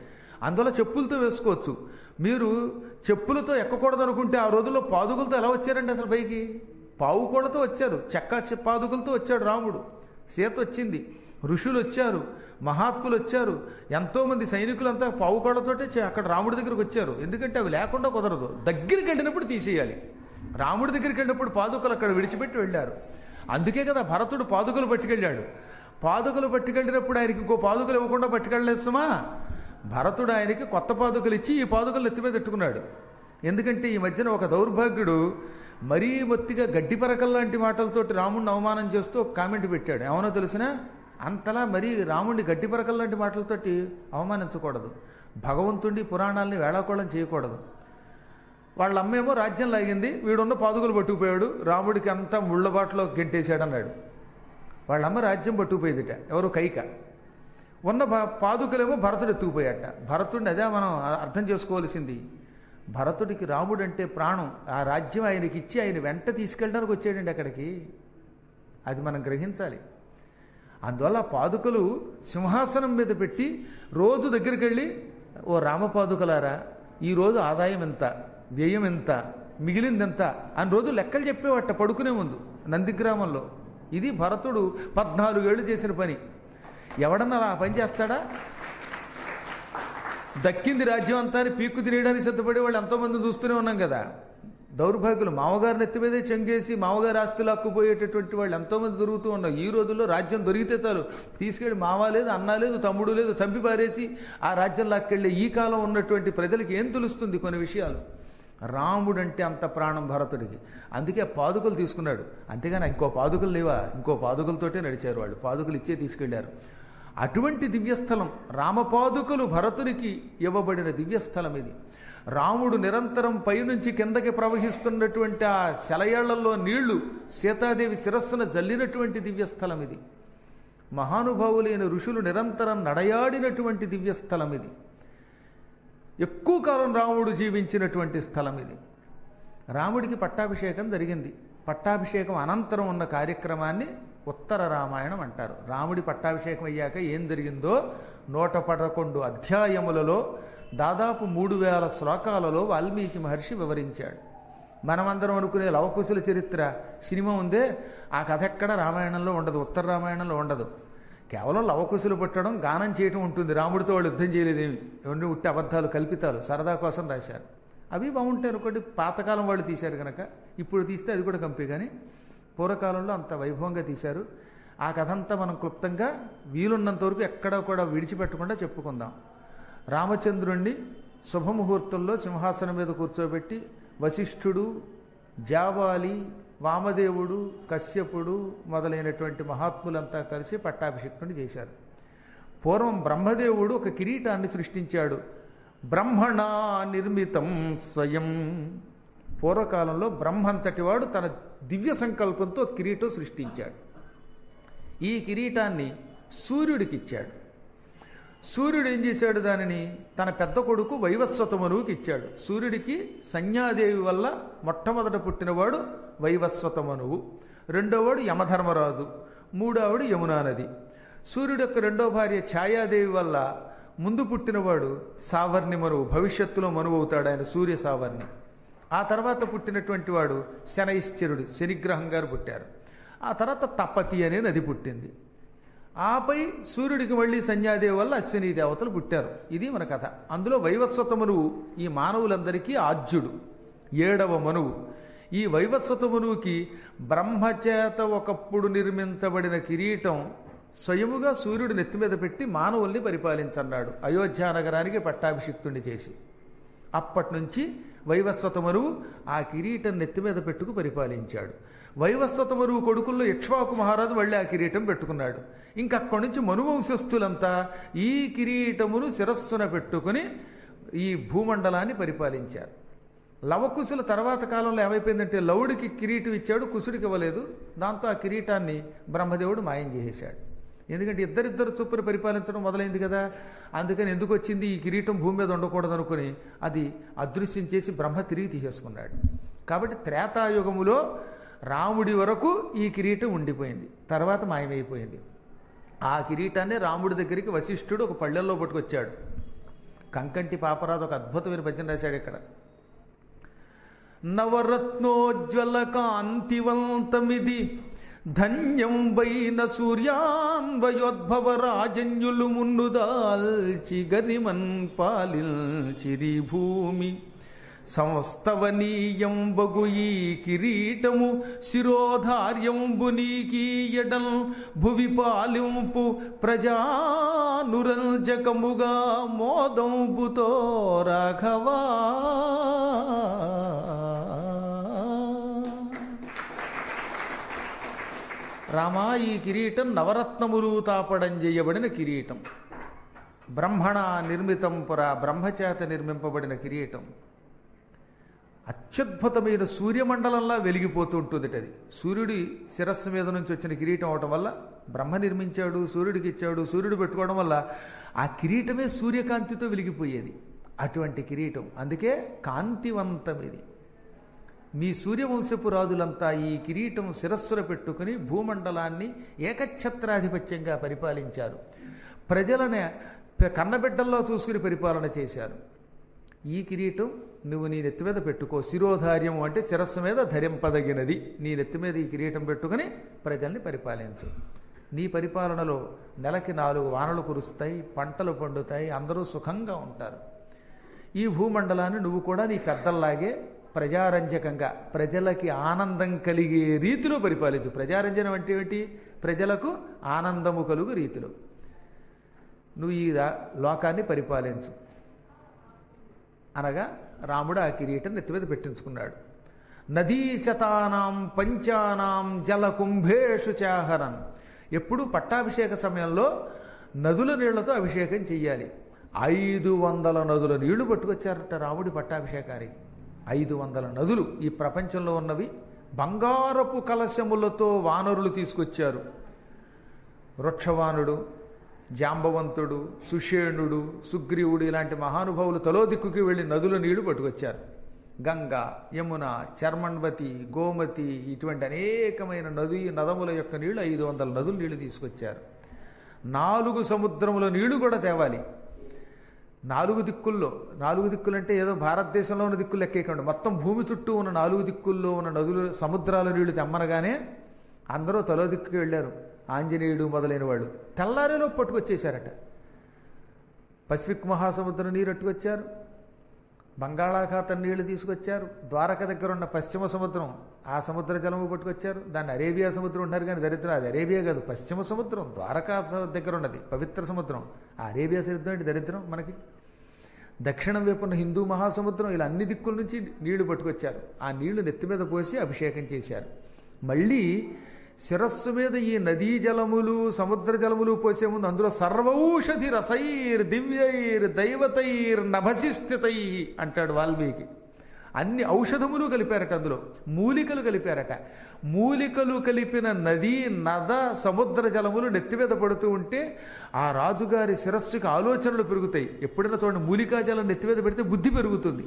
అందువల్ల చెప్పులతో వేసుకోవచ్చు మీరు చెప్పులతో ఎక్కకూడదు అనుకుంటే ఆ రోజుల్లో పాదుకులతో ఎలా వచ్చారండి అసలు పైకి పావుకోళ్లతో వచ్చారు చెక్క చె- పాదుకులతో వచ్చాడు రాముడు సీత వచ్చింది ఋషులు వచ్చారు మహాత్ములు వచ్చారు ఎంతోమంది సైనికులంతా పావుకోళ్లతోటే చే- అక్కడ రాముడి దగ్గరికి వచ్చారు ఎందుకంటే అవి లేకుండా కుదరదు దగ్గరికి వెళ్ళినప్పుడు తీసేయాలి రాముడి దగ్గరికి వెళ్ళినప్పుడు పాదుకలు అక్కడ విడిచిపెట్టి వెళ్ళారు అందుకే కదా భరతుడు పాదుకలు పట్టుకెళ్ళాడు పాదుకలు పట్టుకెళ్ళినప్పుడు ఆయనకి ఇంకో పాదుకలు ఇవ్వకుండా పట్టుకెళ్ళేస్తామా భరతుడు ఆయనకి కొత్త పాదుకలు ఇచ్చి ఈ పాదుకలు ఎత్తి మీద పెట్టుకున్నాడు ఎందుకంటే ఈ మధ్యన ఒక దౌర్భాగ్యుడు మరీ మొత్తిగా గడ్డి పరకల్ లాంటి మాటలతోటి రాముడిని అవమానం చేస్తూ ఒక కామెంట్ పెట్టాడు ఏమనో తెలిసినా అంతలా మరీ రాముడిని గడ్డి పరకల్ లాంటి మాటలతోటి అవమానించకూడదు భగవంతుడి పురాణాలని వేళాకోళం చేయకూడదు వాళ్ళ అమ్మేమో రాజ్యం లాగింది వీడున్న పాదుకలు పట్టుకుపోయాడు రాముడికి అంతా ముళ్ళబాట్లో గెంటేశాడు అన్నాడు వాళ్ళ అమ్మ రాజ్యం పట్టుకుపోయిందిట ఎవరు కైక ఉన్న భా- పాదుకలేమో భరతుడు ఎత్తుకుపోయాట భరతుడిని అదే మనం అర్థం చేసుకోవాల్సింది భరతుడికి రాముడు అంటే ప్రాణం ఆ రాజ్యం ఆయనకి ఇచ్చి ఆయన వెంట తీసుకెళ్ళడానికి వచ్చాడండి అక్కడికి అది మనం గ్రహించాలి అందువల్ల ఆ పాదుకలు సింహాసనం మీద పెట్టి రోజు దగ్గరికి వెళ్ళి ఓ రామపాదుకలారా ఈరోజు ఆదాయం ఎంత వ్యయం ఎంత మిగిలింది ఎంత అని రోజు లెక్కలు చెప్పేవట పడుకునే ముందు నందిగ్రామంలో ఇది భరతుడు పద్నాలుగేళ్లు చేసిన పని ఎవడన్నా అలా ఆ పని చేస్తాడా దక్కింది రాజ్యం అంతా అని పీక్కు తినేయడానికి సిద్ధపడే వాళ్ళు ఎంతోమంది చూస్తూనే ఉన్నాం కదా దౌర్భాగ్యులు మామగారిని ఎత్తి మీదే చెంగేసి మామగారి ఆస్తులు అక్కుపోయేటటువంటి వాళ్ళు ఎంతోమంది దొరుకుతూ ఉన్నారు ఈ రోజుల్లో రాజ్యం దొరికితే చాలు తీసుకెళ్ళి మామ లేదు అన్న లేదు తమ్ముడు లేదు చంపి పారేసి ఆ రాజ్యం లాక్కెళ్ళే ఈ కాలం ఉన్నటువంటి ప్రజలకు ఏం తెలుస్తుంది కొన్ని విషయాలు రాముడు అంటే అంత ప్రాణం భరతుడికి అందుకే పాదుకలు తీసుకున్నాడు అంతేగాని ఇంకో పాదుకలు లేవా ఇంకో పాదుకలతోటే నడిచారు వాళ్ళు పాదుకలు ఇచ్చే తీసుకెళ్లారు అటువంటి దివ్యస్థలం రామపాదుకలు భరతునికి ఇవ్వబడిన దివ్యస్థలం ఇది రాముడు నిరంతరం పైనుంచి కిందకి ప్రవహిస్తున్నటువంటి ఆ శలయాళ్లలో నీళ్లు సీతాదేవి శిరస్సున జల్లినటువంటి దివ్యస్థలం ఇది మహానుభావులైన ఋషులు నిరంతరం నడయాడినటువంటి దివ్యస్థలం ఇది ఎక్కువ కాలం రాముడు జీవించినటువంటి స్థలం ఇది రాముడికి పట్టాభిషేకం జరిగింది పట్టాభిషేకం అనంతరం ఉన్న కార్యక్రమాన్ని ఉత్తర రామాయణం అంటారు రాముడి పట్టాభిషేకం అయ్యాక ఏం జరిగిందో నూట పదకొండు అధ్యాయములలో దాదాపు మూడు వేల శ్లోకాలలో వాల్మీకి మహర్షి వివరించాడు మనమందరం అనుకునే లవకుశుల చరిత్ర సినిమా ఉందే ఆ కథ ఎక్కడ రామాయణంలో ఉండదు ఉత్తర రామాయణంలో ఉండదు కేవలం లవకుశులు పుట్టడం గానం చేయటం ఉంటుంది రాముడితో వాళ్ళు యుద్ధం చేయలేదేమి ఇవన్నీ ఉట్టి అబద్ధాలు కల్పితాలు సరదా కోసం రాశారు అవి బాగుంటాయి అనుకోండి పాతకాలం వాళ్ళు తీశారు కనుక ఇప్పుడు తీస్తే అది కూడా కంపే కానీ పూర్వకాలంలో అంత వైభవంగా తీశారు ఆ కథ అంతా మనం క్లుప్తంగా వీలున్నంత వరకు ఎక్కడ కూడా విడిచిపెట్టకుండా చెప్పుకుందాం రామచంద్రుణ్ణి శుభముహూర్తంలో సింహాసనం మీద కూర్చోబెట్టి వశిష్ఠుడు జాబాలి వామదేవుడు కశ్యపుడు మొదలైనటువంటి మహాత్ములంతా కలిసి పట్టాభిషిక్తుని చేశారు పూర్వం బ్రహ్మదేవుడు ఒక కిరీటాన్ని సృష్టించాడు బ్రహ్మణా నిర్మితం స్వయం పూర్వకాలంలో బ్రహ్మంతటి వాడు తన దివ్య సంకల్పంతో కిరీటం సృష్టించాడు ఈ కిరీటాన్ని సూర్యుడికి ఇచ్చాడు సూర్యుడు ఏం చేశాడు దానిని తన పెద్ద కొడుకు వైవస్వతమనువుకి ఇచ్చాడు సూర్యుడికి సంజ్ఞాదేవి వల్ల మొట్టమొదట పుట్టినవాడు వైవస్వతమనువు రెండోవాడు యమధర్మరాజు మూడోవాడు యమునా నది సూర్యుడు యొక్క రెండో భార్య ఛాయాదేవి వల్ల ముందు పుట్టినవాడు సావర్ణి మనువు భవిష్యత్తులో మనువు అవుతాడు ఆయన సూర్య సావర్ణి ఆ తర్వాత పుట్టినటువంటి వాడు శనైశ్చరుడు శనిగ్రహం గారు పుట్టారు ఆ తర్వాత తపతి అనే నది పుట్టింది ఆపై సూర్యుడికి మళ్ళీ సంధ్యాదేవి వల్ల అశ్విని దేవతలు పుట్టారు ఇది మన కథ అందులో వైవస్వత మనువు ఈ మానవులందరికీ ఆజ్యుడు ఏడవ మనువు ఈ వైవస్వత మనువుకి బ్రహ్మచేత ఒకప్పుడు నిర్మించబడిన కిరీటం స్వయముగా సూర్యుడు నెత్తి మీద పెట్టి మానవుల్ని పరిపాలించన్నాడు అయోధ్య నగరానికి పట్టాభిషిక్తుణ్ణి చేసి అప్పటి నుంచి వైవస్వత మరువు ఆ కిరీటం నెత్తి మీద పెట్టుకు పరిపాలించాడు వైవస్వత మరువు కొడుకుల్లో ఇక్ష్వాకు మహారాజు మళ్ళీ ఆ కిరీటం పెట్టుకున్నాడు ఇంకా అక్కడి నుంచి మనువంశస్థులంతా ఈ కిరీటమును శిరస్సున పెట్టుకుని ఈ భూమండలాన్ని పరిపాలించారు లవకుశుల తర్వాత కాలంలో ఏమైపోయిందంటే లవుడికి కిరీటం ఇచ్చాడు కుసుడికి ఇవ్వలేదు దాంతో ఆ కిరీటాన్ని బ్రహ్మదేవుడు మాయం చేసేశాడు ఎందుకంటే ఇద్దరిద్దరు చొప్పున పరిపాలించడం మొదలైంది కదా అందుకని ఎందుకు వచ్చింది ఈ కిరీటం భూమి మీద ఉండకూడదు అనుకుని అది అదృశ్యం చేసి బ్రహ్మ తిరిగి తీసేసుకున్నాడు కాబట్టి త్రేతాయుగములో రాముడి వరకు ఈ కిరీటం ఉండిపోయింది తర్వాత మాయమైపోయింది ఆ కిరీటాన్ని రాముడి దగ్గరికి వశిష్ఠుడు ఒక పళ్ళెల్లో పట్టుకొచ్చాడు కంకంటి పాపరాజు ఒక అద్భుతమైన పద్యం రాశాడు ఇక్కడ నవరత్నోజ్వల కాంతివంతమిది ధన్యం వైన సూర్యాన్వయోద్భవ రాజన్యులు మున్నుదాల్చి గరిమన్ పాలిల్చిరి భూమి సంస్తవనీయం బగు ఈ కిరీటము శిరోధార్యంబు నీకీయడం భువి పాలింపు ప్రజానురంజకముగా మోదంబుతో రాఘవా రామా ఈ కిరీటం నవరత్నములు తాపడం చేయబడిన కిరీటం బ్రహ్మణ నిర్మితం పురా బ్రహ్మచేత నిర్మింపబడిన కిరీటం అత్యద్భుతమైన సూర్యమండలంలా వెలిగిపోతూ ఉంటుంది అది సూర్యుడి శిరస్సు మీద నుంచి వచ్చిన కిరీటం అవటం వల్ల బ్రహ్మ నిర్మించాడు సూర్యుడికి ఇచ్చాడు సూర్యుడు పెట్టుకోవడం వల్ల ఆ కిరీటమే సూర్యకాంతితో వెలిగిపోయేది అటువంటి కిరీటం అందుకే కాంతివంతం ఇది మీ సూర్యవంశపు రాజులంతా ఈ కిరీటం శిరస్సులో పెట్టుకుని భూమండలాన్ని ఏకఛత్రాధిపత్యంగా పరిపాలించారు ప్రజలనే కన్నబిడ్డల్లో చూసుకుని పరిపాలన చేశారు ఈ కిరీటం నువ్వు నీ నెత్తి మీద పెట్టుకో శిరోధార్యం అంటే శిరస్సు మీద ధరింపదగినది నీ నెత్తి మీద ఈ కిరీటం పెట్టుకుని ప్రజల్ని పరిపాలించు నీ పరిపాలనలో నెలకి నాలుగు వానలు కురుస్తాయి పంటలు పండుతాయి అందరూ సుఖంగా ఉంటారు ఈ భూమండలాన్ని నువ్వు కూడా నీ పెద్దల్లాగే ప్రజారంజకంగా ప్రజలకి ఆనందం కలిగే రీతిలో పరిపాలించు ప్రజారంజనం అంటే ఏమిటి ప్రజలకు ఆనందము కలుగు రీతిలో నువ్వు ఈ రా- లోకాన్ని పరిపాలించు అనగా రాముడు ఆ కిరీటం నెత్తి మీద పెట్టించుకున్నాడు నదీ శతానాం పంచానాం జల కుంభేషు చాహరన్ ఎప్పుడు పట్టాభిషేక సమయంలో నదుల నీళ్లతో అభిషేకం చెయ్యాలి ఐదు వందల నదుల నీళ్లు పట్టుకొచ్చారట రాముడి పట్టాభిషేకానికి ఐదు వందల నదులు ఈ ప్రపంచంలో ఉన్నవి బంగారపు కలశములతో వానరులు తీసుకొచ్చారు వృక్షవానుడు జాంబవంతుడు సుషేణుడు సుగ్రీవుడు ఇలాంటి మహానుభావులు తలో దిక్కుకి వెళ్ళి నదుల నీళ్లు పట్టుకొచ్చారు గంగ యమున చర్మణవతి గోమతి ఇటువంటి అనేకమైన నది నదముల యొక్క నీళ్లు ఐదు వందల నదుల నీళ్లు తీసుకొచ్చారు నాలుగు సముద్రముల నీళ్లు కూడా తేవాలి నాలుగు దిక్కుల్లో నాలుగు దిక్కులంటే ఏదో భారతదేశంలో ఉన్న దిక్కులు లెక్కేయకండి మొత్తం భూమి చుట్టూ ఉన్న నాలుగు దిక్కుల్లో ఉన్న నదులు సముద్రాల నీళ్లు తెమ్మనగానే అందరూ తలో దిక్కుకి వెళ్ళారు ఆంజనేయుడు మొదలైన వాళ్ళు తెల్లారిలో పట్టుకొచ్చేశారట పసిఫిక్ మహాసముద్రం నీరు పట్టుకొచ్చారు బంగాళాఖాతం నీళ్లు తీసుకొచ్చారు ద్వారక దగ్గర ఉన్న పశ్చిమ సముద్రం ఆ సముద్ర జలము పట్టుకొచ్చారు దాన్ని అరేబియా సముద్రం ఉన్నారు కానీ దరిద్రం అది అరేబియా కాదు పశ్చిమ సముద్రం ద్వారకా దగ్గర ఉన్నది పవిత్ర సముద్రం ఆ అరేబియా సముద్రం అంటే దరిద్రం మనకి దక్షిణం వైపు ఉన్న హిందూ మహాసముద్రం ఇలా అన్ని దిక్కుల నుంచి నీళ్లు పట్టుకొచ్చారు ఆ నీళ్లు నెత్తి మీద పోసి అభిషేకం చేశారు మళ్ళీ శిరస్సు మీద ఈ నదీ జలములు సముద్ర జలములు పోసే ముందు అందులో సర్వౌషధి రసైర్ దివ్యైర్ దైవతైర్ నభసిస్థితై అంటాడు వాల్మీకి అన్ని ఔషధములు కలిపారట అందులో మూలికలు కలిపారట మూలికలు కలిపిన నది నద సముద్ర జలములు నెత్తి మీద పడుతూ ఉంటే ఆ రాజుగారి శిరస్సుకి ఆలోచనలు పెరుగుతాయి ఎప్పుడైనా చూడండి మూలికా జలం నెత్తి మీద పెడితే బుద్ధి పెరుగుతుంది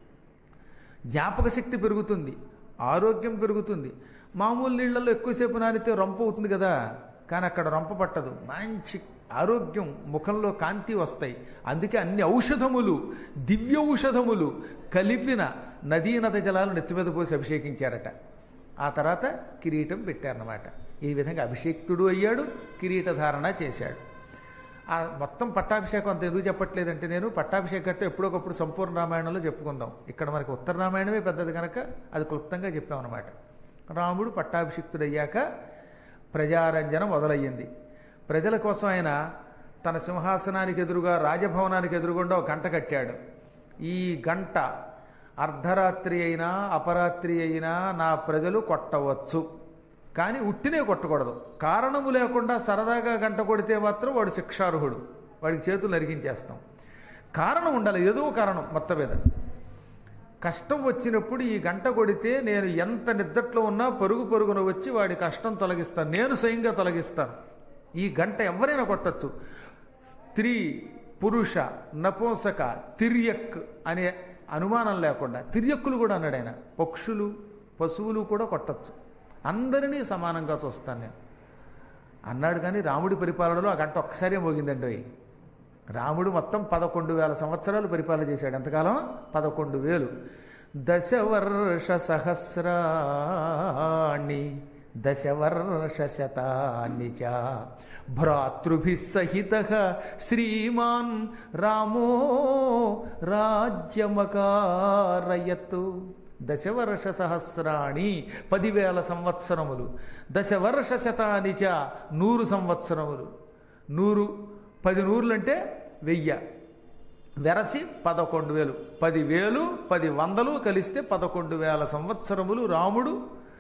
జ్ఞాపక శక్తి పెరుగుతుంది ఆరోగ్యం పెరుగుతుంది మామూలు నీళ్ళల్లో ఎక్కువసేపు నానితే రొంప అవుతుంది కదా కానీ అక్కడ రొంప పట్టదు మంచి ఆరోగ్యం ముఖంలో కాంతి వస్తాయి అందుకే అన్ని ఔషధములు దివ్య ఔషధములు కలిపిన నదీ నద జలాలు నెత్తి మీద పోసి అభిషేకించారట ఆ తర్వాత కిరీటం పెట్టారన్నమాట ఈ విధంగా అభిషేక్తుడు అయ్యాడు కిరీట ధారణ చేశాడు ఆ మొత్తం పట్టాభిషేకం అంత ఎందుకు చెప్పట్లేదంటే నేను పట్టాభిషేకం అంటే ఎప్పుడొకప్పుడు సంపూర్ణ రామాయణంలో చెప్పుకుందాం ఇక్కడ మనకి ఉత్తర రామాయణమే పెద్దది కనుక అది క్లుప్తంగా చెప్పామన్నమాట రాముడు పట్టాభిషిక్తుడయ్యాక ప్రజారంజన మొదలయ్యింది ప్రజల కోసం ఆయన తన సింహాసనానికి ఎదురుగా రాజభవనానికి ఎదురుగుండా ఒక గంట కట్టాడు ఈ గంట అర్ధరాత్రి అయినా అపరాత్రి అయినా నా ప్రజలు కొట్టవచ్చు కానీ ఉట్టినే కొట్టకూడదు కారణము లేకుండా సరదాగా గంట కొడితే మాత్రం వాడు శిక్షార్హుడు వాడికి చేతులు నరికించేస్తాం కారణం ఉండాలి ఏదో కారణం మొత్తం మీద కష్టం వచ్చినప్పుడు ఈ గంట కొడితే నేను ఎంత నిద్దట్లో ఉన్నా పరుగు పరుగున వచ్చి వాడి కష్టం తొలగిస్తాను నేను స్వయంగా తొలగిస్తాను ఈ గంట ఎవరైనా కొట్టచ్చు స్త్రీ పురుష నపుంసక తిర్యక్ అనే అనుమానం లేకుండా తిర్యక్కులు కూడా అన్నాడు ఆయన పక్షులు పశువులు కూడా కొట్టచ్చు అందరినీ సమానంగా చూస్తాను నేను అన్నాడు కానీ రాముడి పరిపాలనలో ఆ గంట ఒక్కసారే మోగిందండి అవి రాముడు మొత్తం పదకొండు వేల సంవత్సరాలు పరిపాలన చేశాడు ఎంతకాలం పదకొండు వేలు దశవర్ష సహస్రాణి దశవర్ష శతాన్ని చ భ్రాతృభి సహిత శ్రీమాన్ రామో రాజ్యమకారయత్ దశవర్ష సహస్రాణి పదివేల సంవత్సరములు దశవర్ష శతాని చ నూరు సంవత్సరములు నూరు పది నూరులు అంటే వెయ్యి వెరసి పదకొండు వేలు పదివేలు పది వందలు కలిస్తే పదకొండు వేల సంవత్సరములు రాముడు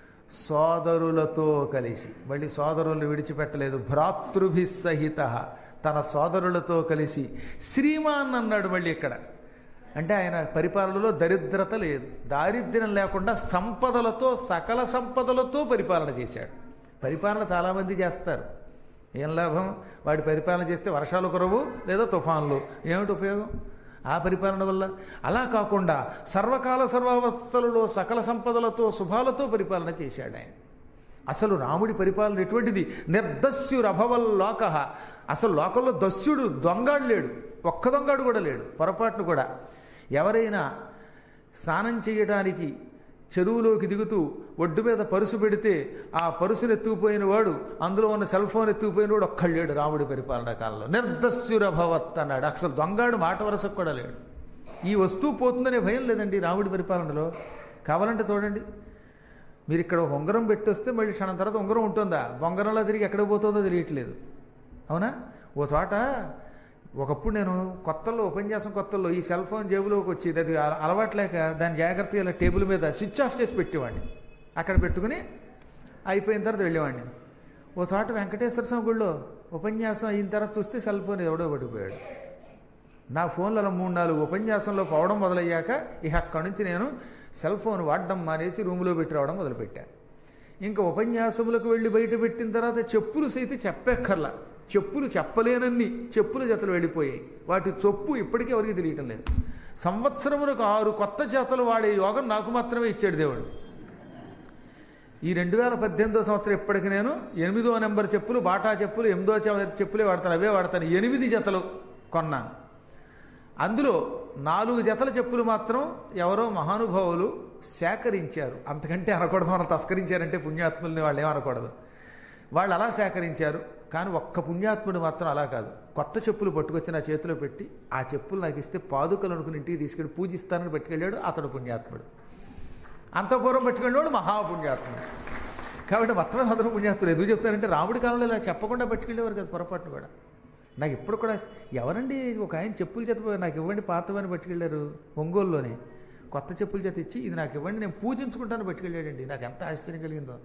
సోదరులతో కలిసి మళ్ళీ సోదరులు విడిచిపెట్టలేదు భ్రాతృభి సహిత తన సోదరులతో కలిసి శ్రీమాన్ అన్నాడు మళ్ళీ ఇక్కడ అంటే ఆయన పరిపాలనలో దరిద్రత లేదు దారిద్ర్యం లేకుండా సంపదలతో సకల సంపదలతో పరిపాలన చేశాడు పరిపాలన చాలామంది చేస్తారు ఏం లాభం వాడి పరిపాలన చేస్తే వర్షాలు కురవు లేదా తుఫాన్లు ఏమిటి ఉపయోగం ఆ పరిపాలన వల్ల అలా కాకుండా సర్వకాల సర్వావస్థలలో సకల సంపదలతో శుభాలతో పరిపాలన చేశాడు ఆయన అసలు రాముడి పరిపాలన ఎటువంటిది నిర్దస్యురభవల్ లోక అసలు లోకంలో దస్యుడు దొంగాడు లేడు ఒక్క దొంగాడు కూడా లేడు పొరపాటును కూడా ఎవరైనా స్నానం చేయడానికి చెరువులోకి దిగుతూ ఒడ్డు మీద పరుసు పెడితే ఆ పరుసును ఎత్తుకుపోయిన వాడు అందులో ఉన్న సెల్ ఫోన్ ఎత్తుకుపోయిన వాడు ఒక్కడు లేడు రాముడి పరిపాలనా కాలంలో నిర్దస్యురభవత్ అన్నాడు అసలు దొంగాడు మాట వరసకు కూడా లేడు ఈ వస్తువు పోతుందనే భయం లేదండి రాముడి పరిపాలనలో కావాలంటే చూడండి మీరు ఇక్కడ ఒక ఉంగరం పెట్టొస్తే మళ్ళీ క్షణం తర్వాత ఉంగరం ఉంటుందా బొంగరంలో తిరిగి ఎక్కడ పోతుందో తెలియట్లేదు అవునా ఓ చోట ఒకప్పుడు నేను కొత్తలో ఉపన్యాసం కొత్తలో ఈ సెల్ ఫోన్ జేబులోకి వచ్చేది అది అల- అలవాట్లేక దాని జాగ్రత్తగా ఇలా టేబుల్ మీద స్విచ్ ఆఫ్ చేసి పెట్టేవాడిని అక్కడ పెట్టుకుని అయిపోయిన తర్వాత వెళ్ళేవాడిని ఓ చోట వెంకటేశ్వర స్వామి గుళ్ళో ఉపన్యాసం అయిన తర్వాత చూస్తే సెల్ ఫోన్ ఎవడో పడిపోయాడు నా ఫోన్లో అలా మూడు నాలుగు ఉపన్యాసంలో పోవడం మొదలయ్యాక ఇక అక్కడి నుంచి నేను సెల్ ఫోన్ వాడడం మానేసి రూములో పెట్టి రావడం మొదలుపెట్టాను ఇంకా ఉపన్యాసములకు వెళ్ళి బయట పెట్టిన తర్వాత చెప్పులు సైతం చెప్పెక్కర్లా చెప్పులు చెప్పలేనన్ని చెప్పుల జతలు వెళ్ళిపోయాయి వాటి చొప్పు ఇప్పటికీ ఎవరికి తెలియటం లేదు సంవత్సరములకు ఆరు కొత్త జతలు వాడే యోగం నాకు మాత్రమే ఇచ్చాడు దేవుడు ఈ రెండు వేల పద్దెనిమిదో సంవత్సరం ఇప్పటికి నేను ఎనిమిదో నెంబర్ చెప్పులు బాటా చెప్పులు ఎనిమిదో చె- చెప్పులే వాడతాను అవే వాడతాను ఎనిమిది జతలు కొన్నాను అందులో నాలుగు జతల చెప్పులు మాత్రం ఎవరో మహానుభావులు సేకరించారు అంతకంటే అనకూడదు మనం తస్కరించారంటే పుణ్యాత్ముల్ని వాళ్ళు ఏమనకూడదు వాళ్ళు అలా సేకరించారు కానీ ఒక్క పుణ్యాత్ముడు మాత్రం అలా కాదు కొత్త చెప్పులు పట్టుకొచ్చి నా చేతిలో పెట్టి ఆ చెప్పులు నాకు ఇస్తే పాదుకలు అనుకుని ఇంటికి తీసుకెళ్ళి పూజిస్తానని పట్టుకెళ్ళాడు అతడు పుణ్యాత్ముడు అంత పూర్వం పట్టుకెళ్ళాడు మహాపుణ్యాత్ముడు కాబట్టి మొత్తం మీద అందరూ పుణ్యాత్ములు ఎందుకు చెప్తారంటే రాముడి కాలంలో ఇలా చెప్పకుండా పట్టుకెళ్ళేవారు కదా పొరపాట్లు కూడా నాకు ఇప్పుడు కూడా ఎవరండి ఒక ఆయన చెప్పులు చేత నాకు ఇవ్వండి పాతవని పట్టుకెళ్ళారు ఒంగోలులోనే కొత్త చెప్పులు చేత ఇచ్చి ఇది నాకు ఇవ్వండి నేను పూజించుకుంటాను పట్టుకెళ్ళాడండి నాకు ఎంత ఆశ్చర్యం కలిగిందో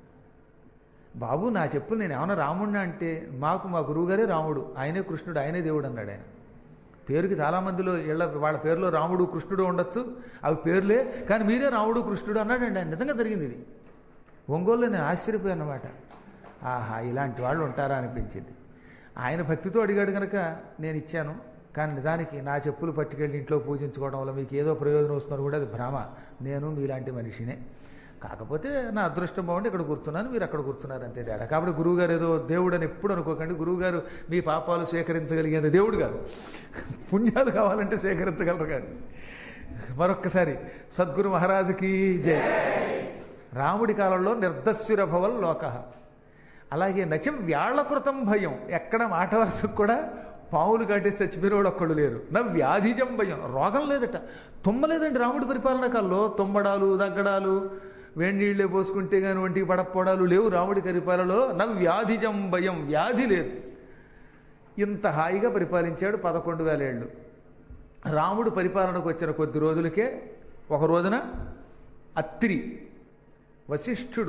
బాబు నా చెప్పులు నేను ఏమన్నా రాముడినా అంటే మాకు మా గురువుగారే రాముడు ఆయనే కృష్ణుడు ఆయనే దేవుడు అన్నాడు ఆయన పేరుకి చాలామందిలో ఇళ్ళ వాళ్ళ పేరులో రాముడు కృష్ణుడు ఉండొచ్చు అవి పేర్లే కానీ మీరే రాముడు కృష్ణుడు అన్నాడండి ఆయన నిజంగా జరిగింది ఇది ఒంగోలులో నేను ఆశ్చర్యపోయాను అనమాట ఆహా ఇలాంటి వాళ్ళు ఉంటారా అనిపించింది ఆయన భక్తితో అడిగాడు కనుక నేను ఇచ్చాను కానీ నిజానికి నా చెప్పులు పట్టుకెళ్ళి ఇంట్లో పూజించుకోవడం వల్ల మీకు ఏదో ప్రయోజనం వస్తున్నారు కూడా అది భ్రమ నేను మీలాంటి మనిషినే కాకపోతే నా అదృష్టం బాగుండి ఇక్కడ కూర్చున్నాను మీరు అక్కడ కూర్చున్నారు అంతే తేడా కాబట్టి గురువుగారు ఏదో దేవుడు అని ఎప్పుడు అనుకోకండి గురువుగారు మీ పాపాలు స్వీకరించగలిగేది దేవుడు కాదు పుణ్యాలు కావాలంటే స్వీకరించగలరు కానీ మరొక్కసారి సద్గురు మహారాజుకి జై రాముడి కాలంలో నిర్దస్యురభవల్ లోక అలాగే నచం వ్యాళకృతం భయం ఎక్కడ మాట వరుసకు కూడా పావులు కట్టేసి చచ్చిపోయినవాడు ఒక్కడు లేరు నా వ్యాధిజం భయం రోగం లేదట తుమ్మలేదండి రాముడి పరిపాలన కాలంలో తుమ్మడాలు దగ్గడాలు వేడి నీళ్ళే పోసుకుంటే కానీ ఒంటికి పడకపోవడాలు లేవు రాముడి పరిపాలనలో నా వ్యాధిజం భయం వ్యాధి లేదు ఇంత హాయిగా పరిపాలించాడు పదకొండు వేల ఏళ్ళు రాముడు పరిపాలనకు వచ్చిన కొద్ది రోజులకే ఒక రోజున అత్రి వశిష్ఠుడు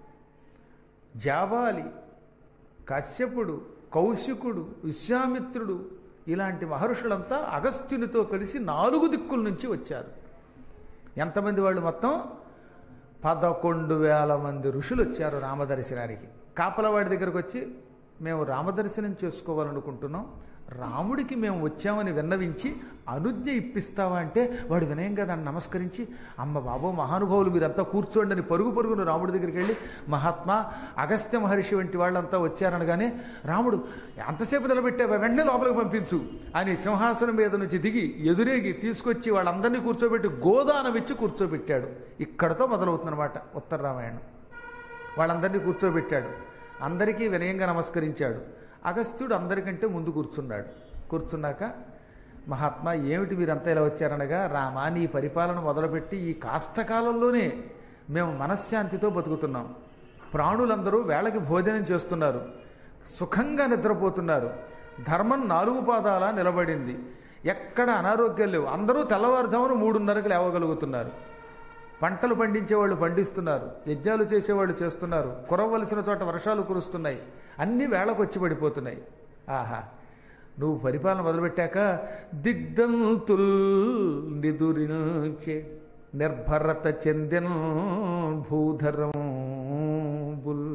జాబాలి కశ్యపుడు కౌశికుడు విశ్వామిత్రుడు ఇలాంటి మహర్షులంతా అగస్త్యునితో కలిసి నాలుగు దిక్కుల నుంచి వచ్చారు ఎంతమంది వాళ్ళు మొత్తం పదకొండు వేల మంది ఋషులు వచ్చారు రామదర్శనానికి కాపలవాడి దగ్గరకు వచ్చి మేము రామదర్శనం చేసుకోవాలనుకుంటున్నాం రాముడికి మేము వచ్చామని విన్నవించి అనుజ్ఞ ఇప్పిస్తావా అంటే వాడు వినయంగా దాన్ని నమస్కరించి అమ్మ బాబో మహానుభావులు మీరంతా కూర్చోండి అని పరుగు పరుగును రాముడి దగ్గరికి వెళ్ళి మహాత్మా అగస్త్య మహర్షి వంటి వాళ్ళంతా వచ్చారనగానే రాముడు అంతసేపు నిలబెట్టావా వెంటనే లోపలికి పంపించు అని సింహాసనం మీద నుంచి దిగి ఎదురేగి తీసుకొచ్చి వాళ్ళందరినీ కూర్చోబెట్టి గోదానం ఇచ్చి కూర్చోబెట్టాడు ఇక్కడతో మొదలవుతుందన్నమాట ఉత్తర రామాయణం వాళ్ళందరినీ కూర్చోబెట్టాడు అందరికీ వినయంగా నమస్కరించాడు అగస్త్యుడు అందరికంటే ముందు కూర్చున్నాడు కూర్చున్నాక మహాత్మా ఏమిటి మీరంతా ఇలా వచ్చారనగా రామా నీ పరిపాలన మొదలుపెట్టి ఈ కాస్త కాలంలోనే మేము మనశ్శాంతితో బతుకుతున్నాం ప్రాణులందరూ వేళకి భోజనం చేస్తున్నారు సుఖంగా నిద్రపోతున్నారు ధర్మం నాలుగు పాదాల నిలబడింది ఎక్కడ అనారోగ్యం లేవు అందరూ తెల్లవారుజామున మూడున్నరకు లేవగలుగుతున్నారు పంటలు పండించేవాళ్ళు పండిస్తున్నారు యజ్ఞాలు చేసేవాళ్ళు చేస్తున్నారు కురవలసిన చోట వర్షాలు కురుస్తున్నాయి అన్ని వేళకొచ్చి పడిపోతున్నాయి ఆహా నువ్వు పరిపాలన మొదలుపెట్టాక దిగ్ధంతుల్ నిదురించే నిర్భరత చెందిన భూధరం బుల్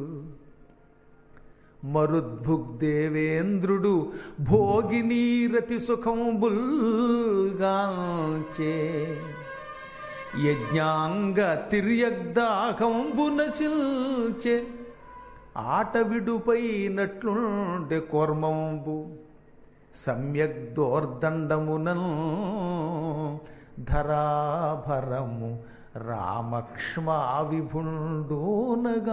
మరుద్భుగ్దేవేంద్రుడు భోగినీరతి సుఖంబుల్గాంచే యజ్ఞాంగ తిర్యగ్దాహంబునసిల్చే ఆట విడుపైనట్లుండే కోర్మంబు సమ్యక్ దోర్దండమునన్ ధరాభరము రామక్ష్మా విభుండోనగా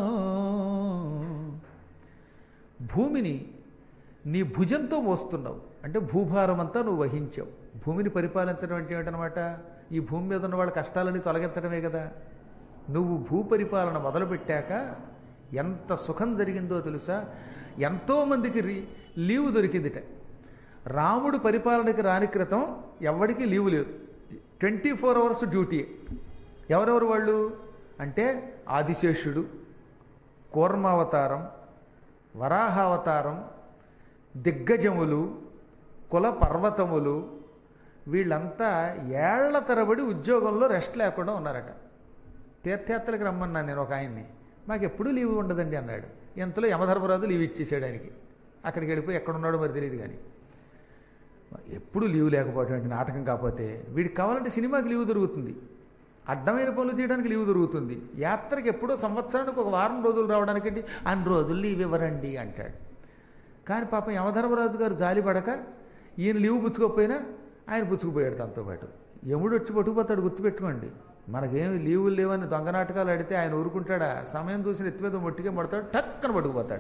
భూమిని నీ భుజంతో మోస్తున్నావు అంటే భూభారం అంతా నువ్వు వహించావు భూమిని పరిపాలించడం అంటే ఏమిటనమాట ఈ భూమి మీద ఉన్న వాళ్ళ కష్టాలని తొలగించడమే కదా నువ్వు భూ పరిపాలన మొదలుపెట్టాక ఎంత సుఖం జరిగిందో తెలుసా ఎంతోమందికి రీ లీవ్ దొరికిందిట రాముడు పరిపాలనకి రాని క్రితం ఎవరికి లీవ్ లేదు ట్వంటీ ఫోర్ అవర్స్ డ్యూటీ ఎవరెవరు వాళ్ళు అంటే ఆదిశేషుడు కూర్మావతారం వరాహావతారం దిగ్గజములు కుల పర్వతములు వీళ్ళంతా ఏళ్ల తరబడి ఉద్యోగంలో రెస్ట్ లేకుండా ఉన్నారట తీర్థయాత్రలకు రమ్మన్నాను నేను ఒక ఆయన్ని మాకు ఎప్పుడూ లీవ్ ఉండదండి అన్నాడు ఎంతలో యమధర్మరాజు లీవ్ ఇచ్చేసాడు ఆయనకి అక్కడికి వెళ్ళిపోయి ఎక్కడున్నాడో మరి తెలియదు కానీ ఎప్పుడు లీవ్ లేకపోవడం నాటకం కాకపోతే వీడికి కావాలంటే సినిమాకి లీవ్ దొరుకుతుంది అడ్డమైన పనులు చేయడానికి లీవ్ దొరుకుతుంది యాత్రకి ఎప్పుడో సంవత్సరానికి ఒక వారం రోజులు రావడానికి అన్ని రోజులు లీవ్ ఇవ్వరండి అంటాడు కానీ పాపం యమధర్మరాజు గారు జాలి పడక ఈయన లీవ్ పుచ్చుకోకపోయినా ఆయన పుచ్చుకుపోయాడు తనతో పాటు యముడు వచ్చి పట్టుకుపోతాడు గుర్తుపెట్టుకోండి మనకేమి లీవులు లేవని దొంగ నాటకాలు ఆడితే ఆయన ఊరుకుంటాడా సమయం చూసిన ఎత్తి మీద మొట్టిగా పడతాడు టక్కన పట్టుకుపోతాడు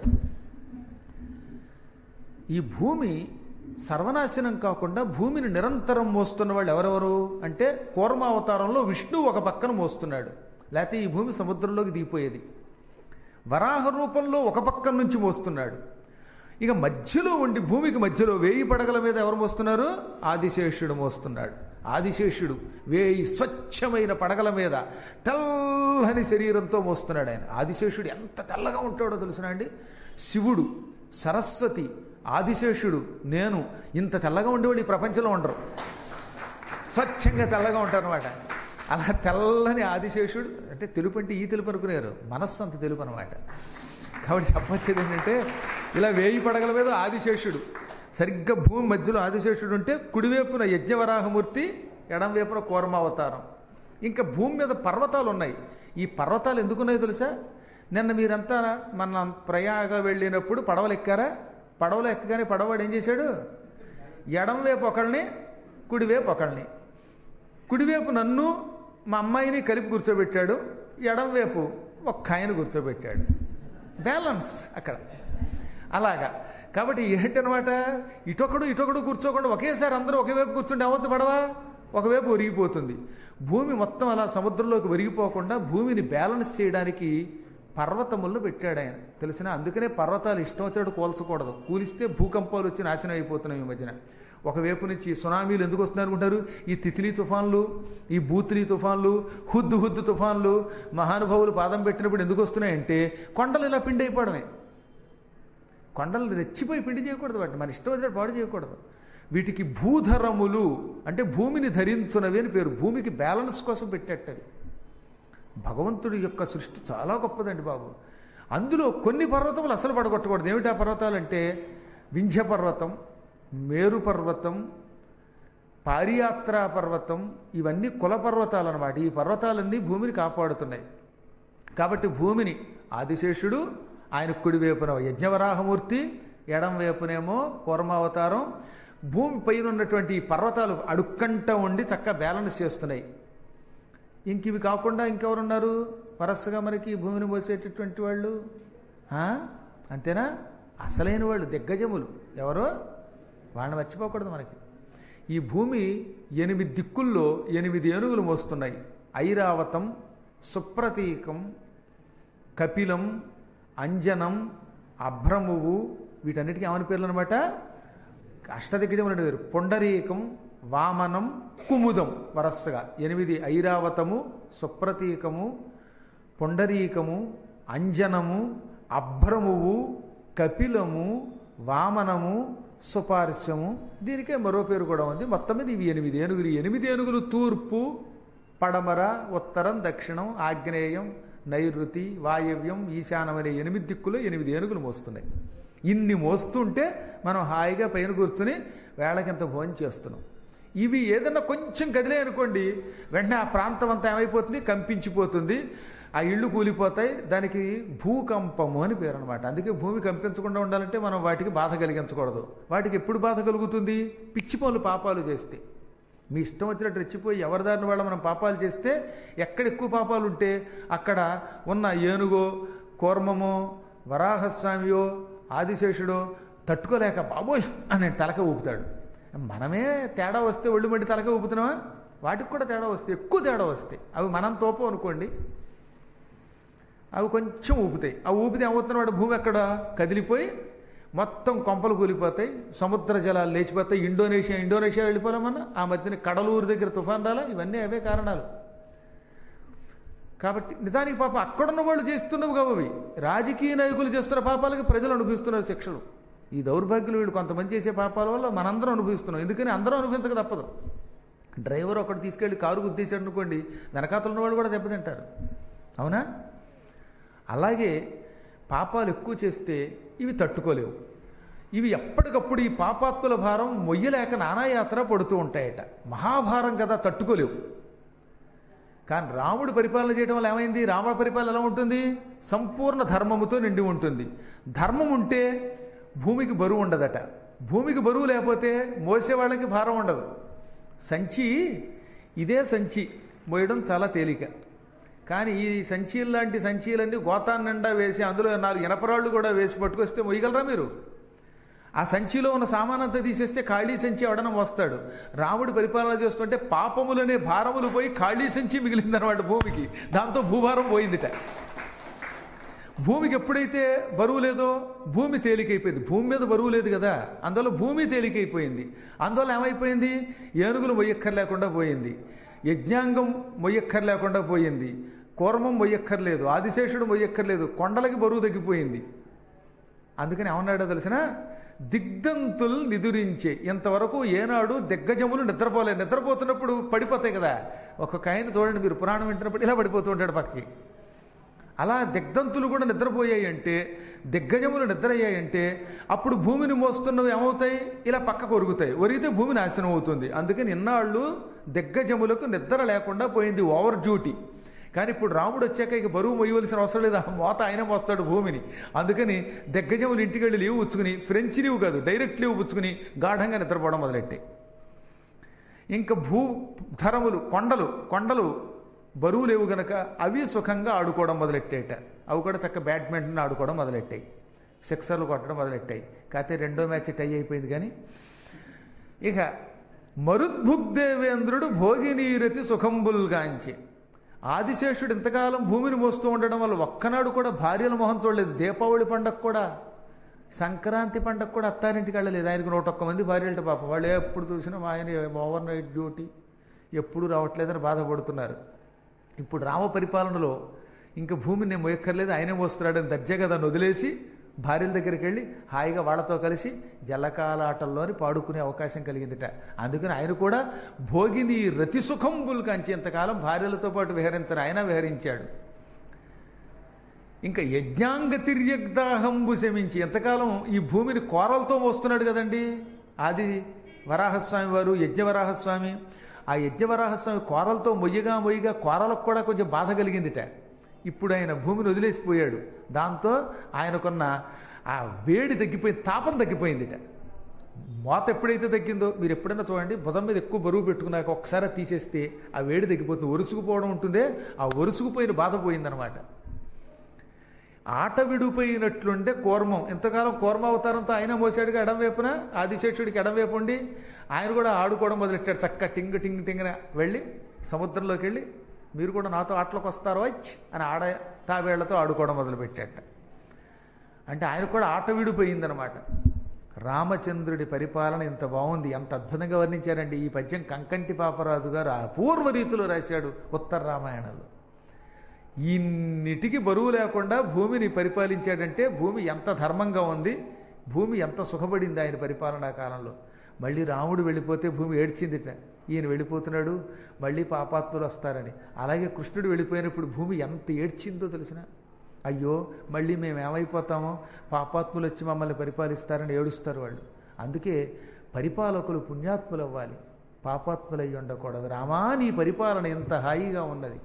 ఈ భూమి సర్వనాశనం కాకుండా భూమిని నిరంతరం మోస్తున్న వాళ్ళు ఎవరెవరు అంటే కూర్మావతారంలో విష్ణువు ఒక పక్కన మోస్తున్నాడు లేకపోతే ఈ భూమి సముద్రంలోకి దిగిపోయేది వరాహ రూపంలో ఒక పక్కన నుంచి మోస్తున్నాడు ఇక మధ్యలో ఉండి భూమికి మధ్యలో వేయి పడగల మీద ఎవరు మోస్తున్నారు ఆదిశేషుడు మోస్తున్నాడు ఆదిశేషుడు వేయి స్వచ్ఛమైన పడగల మీద తెల్లని శరీరంతో మోస్తున్నాడు ఆయన ఆదిశేషుడు ఎంత తెల్లగా ఉంటాడో తెలుసునా అండి శివుడు సరస్వతి ఆదిశేషుడు నేను ఇంత తెల్లగా ఉండేవాళ్ళు ఈ ప్రపంచంలో ఉండరు స్వచ్ఛంగా తెల్లగా ఉంటారు అనమాట అలా తెల్లని ఆదిశేషుడు అంటే తెలుపు అంటే ఈ తెలుపు అనుకునేవారు మనస్సు అంత తెలుపు అనమాట కాబట్టి చెప్పొచ్చేది ఏంటంటే ఇలా వేయి పడగల మీద ఆదిశేషుడు సరిగ్గా భూమి మధ్యలో ఆదిశేషుడు ఉంటే కుడివైపున యజ్ఞవరాహమూర్తి ఎడం వైపున కూర్మావతారం ఇంకా భూమి మీద పర్వతాలు ఉన్నాయి ఈ పర్వతాలు ఎందుకున్నాయో తెలుసా నిన్న మీరంతా మన ప్రయాగ వెళ్ళినప్పుడు పడవలు ఎక్కారా పడవలు ఎక్కగానే పడవవాడు ఏం చేశాడు ఎడం వైపు ఒకళ్ళని కుడివైపు ఒకళ్ళని కుడివైపు నన్ను మా అమ్మాయిని కలిపి కూర్చోబెట్టాడు ఎడం వైపు ఒక్క ఆయన కూర్చోబెట్టాడు బ్యాలెన్స్ అక్కడ అలాగా కాబట్టి ఏంటనమాట ఇటొకడు ఇటొకడు కూర్చోకుండా ఒకేసారి అందరూ ఒకేవైపు కూర్చుంటే అవద్దు పడవా ఒకవైపు ఒరిగిపోతుంది భూమి మొత్తం అలా సముద్రంలోకి ఒరిగిపోకుండా భూమిని బ్యాలెన్స్ చేయడానికి పర్వతములను పెట్టాడు ఆయన తెలిసిన అందుకనే పర్వతాలు ఇష్టం వచ్చినట్టు కోల్చకూడదు కూలిస్తే భూకంపాలు వచ్చి నాశనం అయిపోతున్నాయి ఈ మధ్యన ఒకవైపు నుంచి సునామీలు ఎందుకు వస్తున్నాయి అనుకుంటారు ఈ తిత్లీ తుఫాన్లు ఈ బూత్లీ తుఫాన్లు హుద్దు హుద్దు తుఫాన్లు మహానుభావులు పాదం పెట్టినప్పుడు ఎందుకు వస్తున్నాయంటే కొండలు ఇలా పిండి అయిపోవడమే కొండలు రెచ్చిపోయి పిండి చేయకూడదు వాటిని మన ఇష్టం వచ్చినట్టు పాడు చేయకూడదు వీటికి భూధరములు అంటే భూమిని ధరించునవి అని పేరు భూమికి బ్యాలెన్స్ కోసం పెట్టేటవి భగవంతుడి యొక్క సృష్టి చాలా గొప్పదండి బాబు అందులో కొన్ని పర్వతములు అసలు పడగొట్టకూడదు ఏమిటి ఆ పర్వతాలు అంటే వింధ్య పర్వతం మేరు పర్వతం పారియాత్రా పర్వతం ఇవన్నీ కుల పర్వతాలు అన్నమాట ఈ పర్వతాలన్నీ భూమిని కాపాడుతున్నాయి కాబట్టి భూమిని ఆదిశేషుడు ఆయన కుడి వైపున యజ్ఞవరాహమూర్తి ఎడం వైపునేమో కూర్మావతారం భూమి పైన ఉన్నటువంటి ఈ పర్వతాలు అడుక్కంట ఉండి చక్కగా బ్యాలెన్స్ చేస్తున్నాయి ఇంక ఇవి కాకుండా ఇంకెవరున్నారు వరసగా మనకి ఈ భూమిని మోసేటటువంటి వాళ్ళు ఆ? అంతేనా అసలైన వాళ్ళు దిగ్గజములు ఎవరో వాళ్ళని మర్చిపోకూడదు మనకి ఈ భూమి ఎనిమిది దిక్కుల్లో ఎనిమిది ఏనుగులు మోస్తున్నాయి ఐరావతం సుప్రతీకం కపిలం అంజనం అభ్రమువు వీటన్నిటికీ ఏమని పేర్లు అనమాట అష్టదిగ్గజములు పేరు పొండరీకం వామనం కుముదం వరస్సగా ఎనిమిది ఐరావతము సుప్రతీకము పొండరీకము అంజనము అభ్రమువు కపిలము వామనము సుపార్శ్వము దీనికే మరో పేరు కూడా ఉంది మొత్తం మీద ఇవి ఎనిమిది ఏనుగులు ఈ ఎనిమిది ఏనుగులు తూర్పు పడమర ఉత్తరం దక్షిణం ఆగ్నేయం నైరుతి వాయవ్యం ఈశానం అనే ఎనిమిది దిక్కులు ఎనిమిది ఏనుగులు మోస్తున్నాయి ఇన్ని మోస్తుంటే మనం హాయిగా పైన కూర్చుని వేళకింత భోజనం చేస్తున్నాం ఇవి ఏదన్నా కొంచెం కదిలే అనుకోండి వెంటనే ఆ ప్రాంతం అంతా ఏమైపోతుంది కంపించిపోతుంది ఆ ఇళ్ళు కూలిపోతాయి దానికి భూకంపము అని పేరు అనమాట అందుకే భూమి కంపించకుండా ఉండాలంటే మనం వాటికి బాధ కలిగించకూడదు వాటికి ఎప్పుడు బాధ కలుగుతుంది పిచ్చి పనులు పాపాలు చేస్తే మీ ఇష్టం వచ్చినట్టు రెచ్చిపోయి ఎవరిదారిని వాళ్ళ మనం పాపాలు చేస్తే ఎక్కడ ఎక్కువ పాపాలు ఉంటే అక్కడ ఉన్న ఏనుగో కూర్మమో వరాహస్వామియో ఆదిశేషుడో తట్టుకోలేక బాబోయ్ అని తలక ఊపుతాడు మనమే తేడా వస్తే ఒళ్ళు మండి తలక ఊపుతున్నామా వాటికి కూడా తేడా వస్తే ఎక్కువ తేడా వస్తాయి అవి మనం తోపం అనుకోండి అవి కొంచెం ఊపుతాయి ఆ ఊపితే ఏమవుతున్న వాడు భూమి ఎక్కడ కదిలిపోయి మొత్తం కొంపలు కూలిపోతాయి సముద్ర జలాలు లేచిపోతాయి ఇండోనేషియా ఇండోనేషియా వెళ్ళిపోలేమన్నా ఆ మధ్యన కడలూరు దగ్గర తుఫాన్ రాలా ఇవన్నీ అవే కారణాలు కాబట్టి నిజానికి పాపం అక్కడున్న వాళ్ళు చేస్తున్నవి కావు అవి రాజకీయ నాయకులు చేస్తున్న పాపాలకి ప్రజలు అనుభవిస్తున్నారు శిక్షలు ఈ దౌర్భాగ్యులు వీళ్ళు కొంతమంది చేసే పాపాల వల్ల మనందరం అనుభవిస్తున్నాం ఎందుకని అందరం అనుభవించక తప్పదు డ్రైవర్ ఒకటి తీసుకెళ్లి కారు గుద్దేశాడు అనుకోండి వెనకాతలు ఉన్న వాళ్ళు కూడా దెబ్బతింటారు అవునా అలాగే పాపాలు ఎక్కువ చేస్తే ఇవి తట్టుకోలేవు ఇవి ఎప్పటికప్పుడు ఈ పాపాత్ముల భారం మొయ్యలేక నానాయాత్ర పడుతూ ఉంటాయట మహాభారం కదా తట్టుకోలేవు కానీ రాముడు పరిపాలన చేయడం వల్ల ఏమైంది రాముడి పరిపాలన ఎలా ఉంటుంది సంపూర్ణ ధర్మముతో నిండి ఉంటుంది ధర్మం ఉంటే భూమికి బరువు ఉండదట భూమికి బరువు లేకపోతే మోసే వాళ్ళకి భారం ఉండదు సంచి ఇదే సంచి మోయడం చాలా తేలిక కానీ ఈ సంచీలు లాంటి సంచీలన్నీ గోతాన్ని నిండా వేసి అందులో నాలుగు ఇనపరాళ్ళు కూడా వేసి పట్టుకొస్తే మొయ్యగలరా మీరు ఆ సంచిలో ఉన్న సామానంతా తీసేస్తే ఖాళీ సంచి ఎవడన మోస్తాడు రాముడు పరిపాలన చేస్తుంటే పాపములనే భారములు పోయి ఖాళీ సంచి మిగిలిందనమాట భూమికి దాంతో భూభారం పోయిందిట భూమికి ఎప్పుడైతే బరువు లేదో భూమి తేలికైపోయింది భూమి మీద బరువు లేదు కదా అందువల్ల భూమి తేలికైపోయింది అందువల్ల ఏమైపోయింది ఏనుగులు మొయ్యక్కర్లేకుండా పోయింది యజ్ఞాంగం మొయ్యక్కర్లేకుండా పోయింది కూర్మం మొయ్యక్కర్లేదు ఆదిశేషుడు మొయ్యక్కర్లేదు కొండలకి బరువు తగ్గిపోయింది అందుకని ఏమన్నాడో తెలిసిన దిగ్ధంతులు నిదురించే ఇంతవరకు ఏనాడు దిగ్గజములు నిద్రపోలేదు నిద్రపోతున్నప్పుడు పడిపోతాయి కదా ఒక్కొక్క ఆయన చూడండి మీరు పురాణం వింటున్నప్పుడు ఇలా పడిపోతూ ఉంటాడు పక్కకి అలా దిగ్ధంతులు కూడా నిద్రపోయాయి అంటే దిగ్గజములు నిద్రయ్యాయంటే అప్పుడు భూమిని మోస్తున్నవి ఏమవుతాయి ఇలా పక్కకు ఒరుగుతాయి ఒరిగితే భూమి నాశనం అవుతుంది అందుకని ఇన్నాళ్ళు దిగ్గజములకు నిద్ర లేకుండా పోయింది ఓవర్ డ్యూటీ కానీ ఇప్పుడు రాముడు వచ్చాక ఇక బరువు మొయ్యవలసిన అవసరం లేదు ఆ మోత ఆయన మోస్తాడు భూమిని అందుకని దిగ్గజములు ఇంటికి వెళ్ళి లీవ్ పుచ్చుకుని ఫ్రెంచ్ లీవ్ కాదు డైరెక్ట్ లీవ్ పుచ్చుకుని గాఢంగా నిద్రపోవడం మొదలెట్టాయి ఇంకా భూ ధరములు కొండలు కొండలు బరువు లేవు గనక అవి సుఖంగా ఆడుకోవడం మొదలెట్టేట అవి కూడా చక్క బ్యాడ్మింటన్ ఆడుకోవడం మొదలెట్టాయి సిక్సర్లు కొట్టడం మొదలెట్టాయి కాకపోతే రెండో మ్యాచ్ టై అయిపోయింది కానీ ఇక మరుద్భుగ్దేవేంద్రుడు భోగినీరతి సుఖంబుల్గాంచి ఆదిశేషుడు ఇంతకాలం భూమిని మోస్తూ ఉండడం వల్ల ఒక్కనాడు కూడా భార్యల మొహం చూడలేదు దీపావళి పండగ కూడా సంక్రాంతి పండగ కూడా అత్తారింటికి వెళ్ళలేదు ఆయనకు నూట ఒక్క మంది భార్యలట పాప వాళ్ళు ఎప్పుడు చూసినా మా ఆయన ఓవర్ నైట్ డ్యూటీ ఎప్పుడు రావట్లేదని బాధపడుతున్నారు ఇప్పుడు రామ పరిపాలనలో ఇంకా భూమిని నేను మోయక్కర్లేదు ఆయనే మోస్తున్నాడని దర్జాగా దాన్ని వదిలేసి భార్యల దగ్గరికి వెళ్ళి హాయిగా వాళ్ళతో కలిసి జలకాలాటల్లోని పాడుకునే అవకాశం కలిగిందిట అందుకని ఆయన కూడా భోగిని రతి సుఖంబుల్ కంచి ఇంతకాలం భార్యలతో పాటు విహరించని ఆయన విహరించాడు ఇంకా యజ్ఞాంగ తిర్యగ్దాహంబు శమించి ఎంతకాలం ఈ భూమిని కోరలతో మోస్తున్నాడు కదండి ఆది వరాహస్వామి వారు యజ్ఞవరాహస్వామి ఆ యజ్ఞవరాహస్వామి కోరలతో మొయ్యగా మొయ్యగా కోరలకు కూడా కొంచెం బాధ కలిగిందిట ఇప్పుడు ఆయన భూమిని వదిలేసిపోయాడు దాంతో ఆయనకున్న ఆ వేడి తగ్గిపోయింది తాపం తగ్గిపోయిందిట మోత ఎప్పుడైతే తగ్గిందో మీరు ఎప్పుడైనా చూడండి భుజం మీద ఎక్కువ బరువు పెట్టుకున్నాక ఒకసారి తీసేస్తే ఆ వేడి తగ్గిపోతుంది ఒరుసుకుపోవడం ఉంటుందే ఆ ఒరుసుకుపోయిన బాధ పోయిందనమాట ఆట విడిపోయినట్లుండే కూర్మం ఇంతకాలం కూర్మ అవతారంతో ఆయన మోసాడుగా ఎడం వైపున ఆదిశేషుడికి ఎడం వైపు ఉండి ఆయన కూడా ఆడుకోవడం మొదలెట్టాడు చక్క టింగ్ టింగ్ టింగ్న వెళ్ళి సముద్రంలోకి వెళ్ళి మీరు కూడా నాతో ఆటలోకి వస్తారో వచ్చి అని ఆడ తావేళ్లతో ఆడుకోవడం మొదలుపెట్టాట అంటే ఆయన కూడా ఆట విడిపోయిందనమాట రామచంద్రుడి పరిపాలన ఇంత బాగుంది ఎంత అద్భుతంగా వర్ణించారండి ఈ పద్యం కంకంటి పాపరాజు గారు అపూర్వ రీతిలో రాశాడు ఉత్తర రామాయణంలో ఇన్నిటికి బరువు లేకుండా భూమిని పరిపాలించాడంటే భూమి ఎంత ధర్మంగా ఉంది భూమి ఎంత సుఖపడింది ఆయన పరిపాలనా కాలంలో మళ్ళీ రాముడు వెళ్ళిపోతే భూమి ఏడ్చిందిట ఈయన వెళ్ళిపోతున్నాడు మళ్ళీ పాపాత్ములు వస్తారని అలాగే కృష్ణుడు వెళ్ళిపోయినప్పుడు భూమి ఎంత ఏడ్చిందో తెలిసిన అయ్యో మళ్ళీ మేము ఏమైపోతామో పాపాత్ములు వచ్చి మమ్మల్ని పరిపాలిస్తారని ఏడుస్తారు వాళ్ళు అందుకే పరిపాలకులు పుణ్యాత్ములు అవ్వాలి పాపాత్ములై ఉండకూడదు రామా నీ పరిపాలన ఎంత హాయిగా ఉన్నది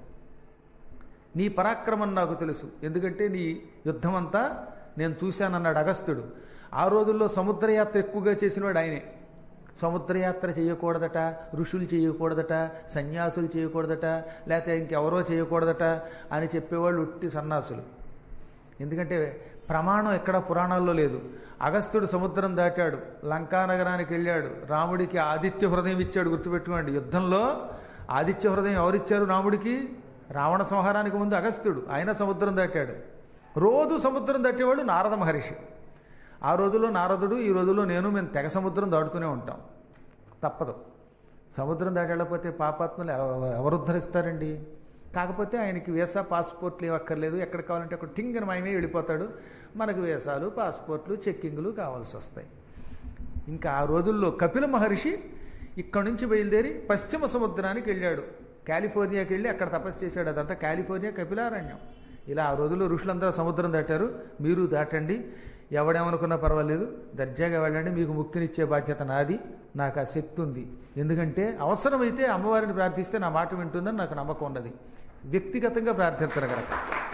నీ పరాక్రమం నాకు తెలుసు ఎందుకంటే నీ యుద్ధమంతా నేను చూశానన్నాడు అగస్త్యుడు ఆ రోజుల్లో సముద్రయాత్ర ఎక్కువగా చేసినవాడు ఆయనే సముద్రయాత్ర చేయకూడదట ఋషులు చేయకూడదట సన్యాసులు చేయకూడదట లేకపోతే ఇంకెవరో చేయకూడదట అని చెప్పేవాళ్ళు ఉట్టి సన్నాసులు ఎందుకంటే ప్రమాణం ఎక్కడ పురాణాల్లో లేదు అగస్త్యుడు సముద్రం దాటాడు లంకా నగరానికి వెళ్ళాడు రాముడికి ఆదిత్య హృదయం ఇచ్చాడు గుర్తుపెట్టుకోండి యుద్ధంలో ఆదిత్య హృదయం ఎవరిచ్చారు రాముడికి రావణ సంహారానికి ముందు అగస్త్యుడు ఆయన సముద్రం దాటాడు రోజు సముద్రం దాటేవాడు నారద మహర్షి ఆ రోజుల్లో నారదుడు ఈ రోజుల్లో నేను మేము తెగ సముద్రం దాటుతూనే ఉంటాం తప్పదు సముద్రం దాటకపోతే పాపాత్మలు ఎవ- ఎవరు ఉద్ధరిస్తారండి కాకపోతే ఆయనకి వీసా పాస్పోర్ట్లు ఇవ్వక్కర్లేదు ఎక్కడ కావాలంటే అక్కడ టింగ్ అని మాయమే వెళ్ళిపోతాడు మనకు వీసాలు పాస్పోర్ట్లు చెక్కింగ్లు కావాల్సి వస్తాయి ఇంకా ఆ రోజుల్లో కపిల మహర్షి ఇక్కడి నుంచి బయలుదేరి పశ్చిమ సముద్రానికి వెళ్ళాడు కాలిఫోర్నియాకి వెళ్ళి అక్కడ తపస్సు చేశాడు అదంతా కాలిఫోర్నియా కపిలారణ్యం ఇలా ఆ రోజుల్లో ఋషులందరూ సముద్రం దాటారు మీరు దాటండి ఎవడేమనుకున్నా పర్వాలేదు దర్జాగా వెళ్ళండి మీకు ముక్తినిచ్చే బాధ్యత నాది నాకు ఆ శక్తి ఉంది ఎందుకంటే అవసరమైతే అమ్మవారిని ప్రార్థిస్తే నా మాట వింటుందని నాకు నమ్మకం ఉన్నది వ్యక్తిగతంగా ప్రార్థించగలరు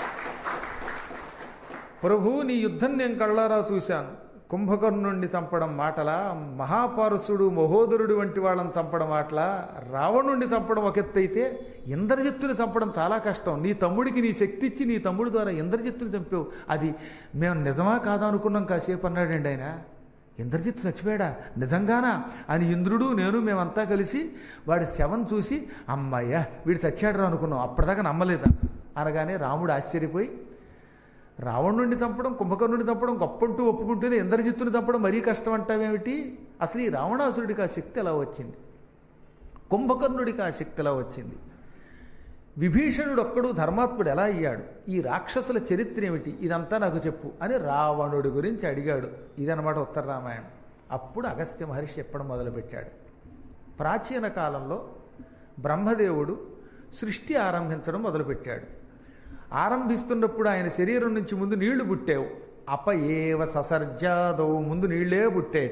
ప్రభు నీ యుద్ధం నేను కళ్ళారా చూశాను కుంభకర్ణుణ్ణి చంపడం మాటలా మహాపారుసుడు మహోదరుడు వంటి వాళ్ళని చంపడం మాటలా రావణుణ్ణి చంపడం ఒక ఎత్తు అయితే ఇంద్రజిత్తుని చంపడం చాలా కష్టం నీ తమ్ముడికి నీ శక్తి ఇచ్చి నీ తమ్ముడి ద్వారా ఇంద్రజిత్తుని చంపావు అది మేము నిజమా కాదా అనుకున్నాం కాసేపు అన్నాడండి ఆయన ఇంద్రజిత్తు చచ్చిపోయాడా నిజంగానా అని ఇంద్రుడు నేను మేమంతా కలిసి వాడి శవం చూసి అమ్మయ్య వీడు చచ్చాడు అనుకున్నాం అప్పటిదాకా నమ్మలేదా అనగానే రాముడు ఆశ్చర్యపోయి రావణుడిని చంపడం కుంభకర్ణుడిని చంపడం గొప్పంటూ ఒప్పుకుంటూనే ఇంద్రజిత్తుని చంపడం మరీ కష్టం అంటావేమిటి అసలు ఈ రావణాసురుడికి ఆ శక్తి ఎలా వచ్చింది కుంభకర్ణుడికి ఆ శక్తి ఎలా వచ్చింది విభీషణుడు ఒక్కడు ధర్మాత్ముడు ఎలా అయ్యాడు ఈ రాక్షసుల చరిత్ర ఏమిటి ఇదంతా నాకు చెప్పు అని రావణుడి గురించి అడిగాడు ఇదనమాట ఉత్తర రామాయణం అప్పుడు అగస్త్య మహర్షి చెప్పడం మొదలుపెట్టాడు ప్రాచీన కాలంలో బ్రహ్మదేవుడు సృష్టి ఆరంభించడం మొదలుపెట్టాడు ఆరంభిస్తున్నప్పుడు ఆయన శరీరం నుంచి ముందు నీళ్లు పుట్టావు అప ఏవ ససర్జాదవు ముందు నీళ్లే పుట్టేట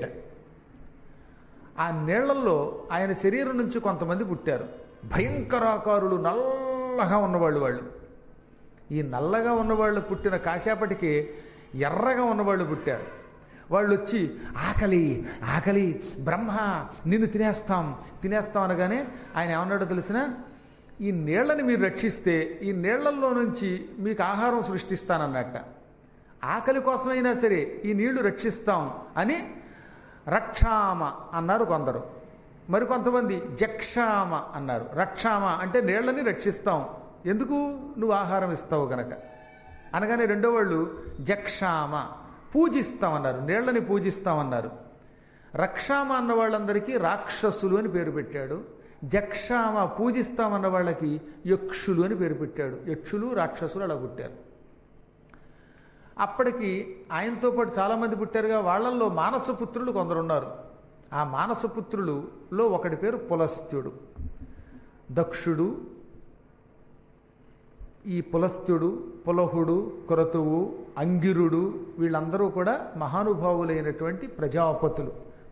ఆ నీళ్లలో ఆయన శరీరం నుంచి కొంతమంది పుట్టారు భయంకరాకారులు నల్లగా ఉన్నవాళ్ళు వాళ్ళు ఈ నల్లగా ఉన్నవాళ్ళు పుట్టిన కాసేపటికి ఎర్రగా ఉన్నవాళ్ళు పుట్టారు వాళ్ళు వచ్చి ఆకలి ఆకలి బ్రహ్మ నిన్ను తినేస్తాం తినేస్తాం అనగానే ఆయన ఏమన్నాడో తెలిసిన ఈ నీళ్లని మీరు రక్షిస్తే ఈ నీళ్లలో నుంచి మీకు ఆహారం సృష్టిస్తానన్నట్ట ఆకలి కోసమైనా సరే ఈ నీళ్లు రక్షిస్తాం అని రక్షామ అన్నారు కొందరు మరికొంతమంది జక్షామ అన్నారు రక్షామ అంటే నీళ్లని రక్షిస్తాం ఎందుకు నువ్వు ఆహారం ఇస్తావు గనక అనగానే రెండో వాళ్ళు జక్షామ పూజిస్తామన్నారు నీళ్లని పూజిస్తామన్నారు రక్షామ అన్న వాళ్ళందరికీ రాక్షసులు అని పేరు పెట్టాడు జక్షామ పూజిస్తామన్న వాళ్ళకి యక్షులు అని పేరు పెట్టాడు యక్షులు రాక్షసులు అలా పుట్టారు అప్పటికి ఆయనతో పాటు చాలామంది పుట్టారుగా వాళ్ళల్లో మానసపుత్రులు కొందరు ఉన్నారు ఆ మానసపుత్రులలో ఒకటి పేరు పులస్త్యుడు దక్షుడు ఈ పులస్త్యుడు పులహుడు క్రతువు అంగిరుడు వీళ్ళందరూ కూడా మహానుభావులైనటువంటి ప్రజాపతులు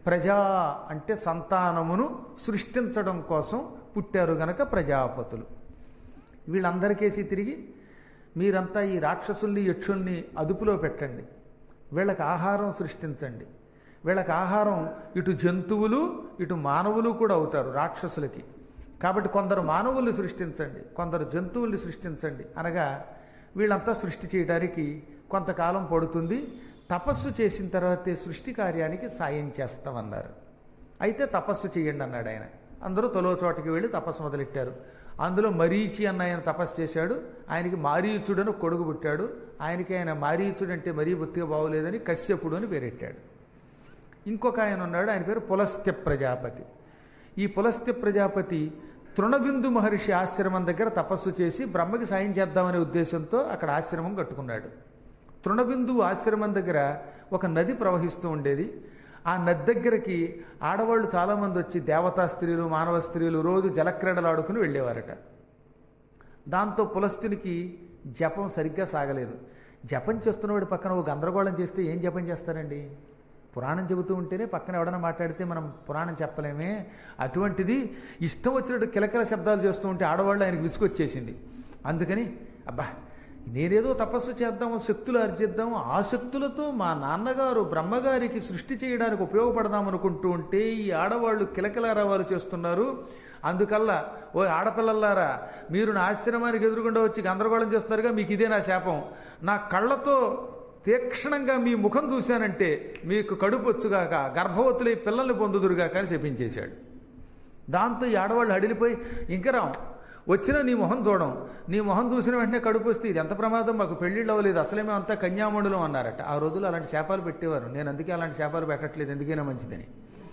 ప్రజా అంటే సంతానమును సృష్టించడం కోసం పుట్టారు గనక ప్రజాపతులు వీళ్ళందరికేసి తిరిగి మీరంతా ఈ రాక్షసుల్ని యక్షుల్ని అదుపులో పెట్టండి వీళ్ళకి ఆహారం సృష్టించండి వీళ్ళకి ఆహారం ఇటు జంతువులు ఇటు మానవులు కూడా అవుతారు రాక్షసులకి కాబట్టి కొందరు మానవుల్ని సృష్టించండి కొందరు జంతువుల్ని సృష్టించండి అనగా వీళ్ళంతా సృష్టి చేయడానికి కొంతకాలం పడుతుంది తపస్సు చేసిన తర్వాతే సృష్టి కార్యానికి సాయం చేస్తామన్నారు అయితే తపస్సు చేయండి అన్నాడు ఆయన అందరూ తొలో చోటకి వెళ్ళి తపస్సు మొదలెట్టారు అందులో మరీచి అన్న ఆయన తపస్సు చేశాడు ఆయనకి మారీచుడని కొడుకు పుట్టాడు ఆయనకి ఆయన మారీచుడు అంటే మరీ బొత్తిగా బాగోలేదని కశ్యపుడు అని పేరెట్టాడు ఇంకొక ఆయన ఉన్నాడు ఆయన పేరు పులస్త్య ప్రజాపతి ఈ పులస్త్య ప్రజాపతి తృణబిందు మహర్షి ఆశ్రమం దగ్గర తపస్సు చేసి బ్రహ్మకి సాయం చేద్దామనే ఉద్దేశంతో అక్కడ ఆశ్రమం కట్టుకున్నాడు తృణబిందు ఆశ్రమం దగ్గర ఒక నది ప్రవహిస్తూ ఉండేది ఆ నది దగ్గరికి ఆడవాళ్ళు చాలామంది వచ్చి దేవతా స్త్రీలు మానవ స్త్రీలు రోజు జలక్రీడలు ఆడుకుని వెళ్ళేవారట దాంతో పులస్తునికి జపం సరిగ్గా సాగలేదు జపం చేస్తున్నవాడి పక్కన ఒక గందరగోళం చేస్తే ఏం జపం చేస్తారండి పురాణం చెబుతూ ఉంటేనే పక్కన ఎవడన్నా మాట్లాడితే మనం పురాణం చెప్పలేమే అటువంటిది ఇష్టం వచ్చినట్టు కిలకిల శబ్దాలు చేస్తూ ఉంటే ఆడవాళ్ళు ఆయనకు విసుకొచ్చేసింది అందుకని అబ్బా నేనేదో తపస్సు చేద్దాము శక్తులు ఆర్జిద్దాం ఆ శక్తులతో మా నాన్నగారు బ్రహ్మగారికి సృష్టి చేయడానికి ఉపయోగపడదాం అనుకుంటూ ఉంటే ఈ ఆడవాళ్ళు కిలకిలారావాలు చేస్తున్నారు అందుకల్లా ఓ ఆడపిల్లలారా మీరు నా ఆశ్రమానికి ఎదురుగుండా వచ్చి గందరగోళం చేస్తున్నారుగా మీకు ఇదే నా శాపం నా కళ్ళతో తీక్షణంగా మీ ముఖం చూశానంటే మీకు కడుపు వచ్చుగాక గర్భవతులై పిల్లల్ని పొందుదురుగాక అని చెప్పించేశాడు దాంతో ఈ ఆడవాళ్ళు అడిలిపోయి ఇంకా రాం వచ్చినా నీ మొహం చూడం నీ మొహం చూసిన వెంటనే కడుపు వస్తే ఇది ఎంత ప్రమాదం మాకు పెళ్ళిళ్ళు అవ్వలేదు అసలే మేము అంతా కన్యామండలం అన్నారట ఆ రోజులు అలాంటి శాపాలు పెట్టేవారు నేను అందుకే అలాంటి శాపాలు పెట్టట్లేదు ఎందుకైనా మంచిదని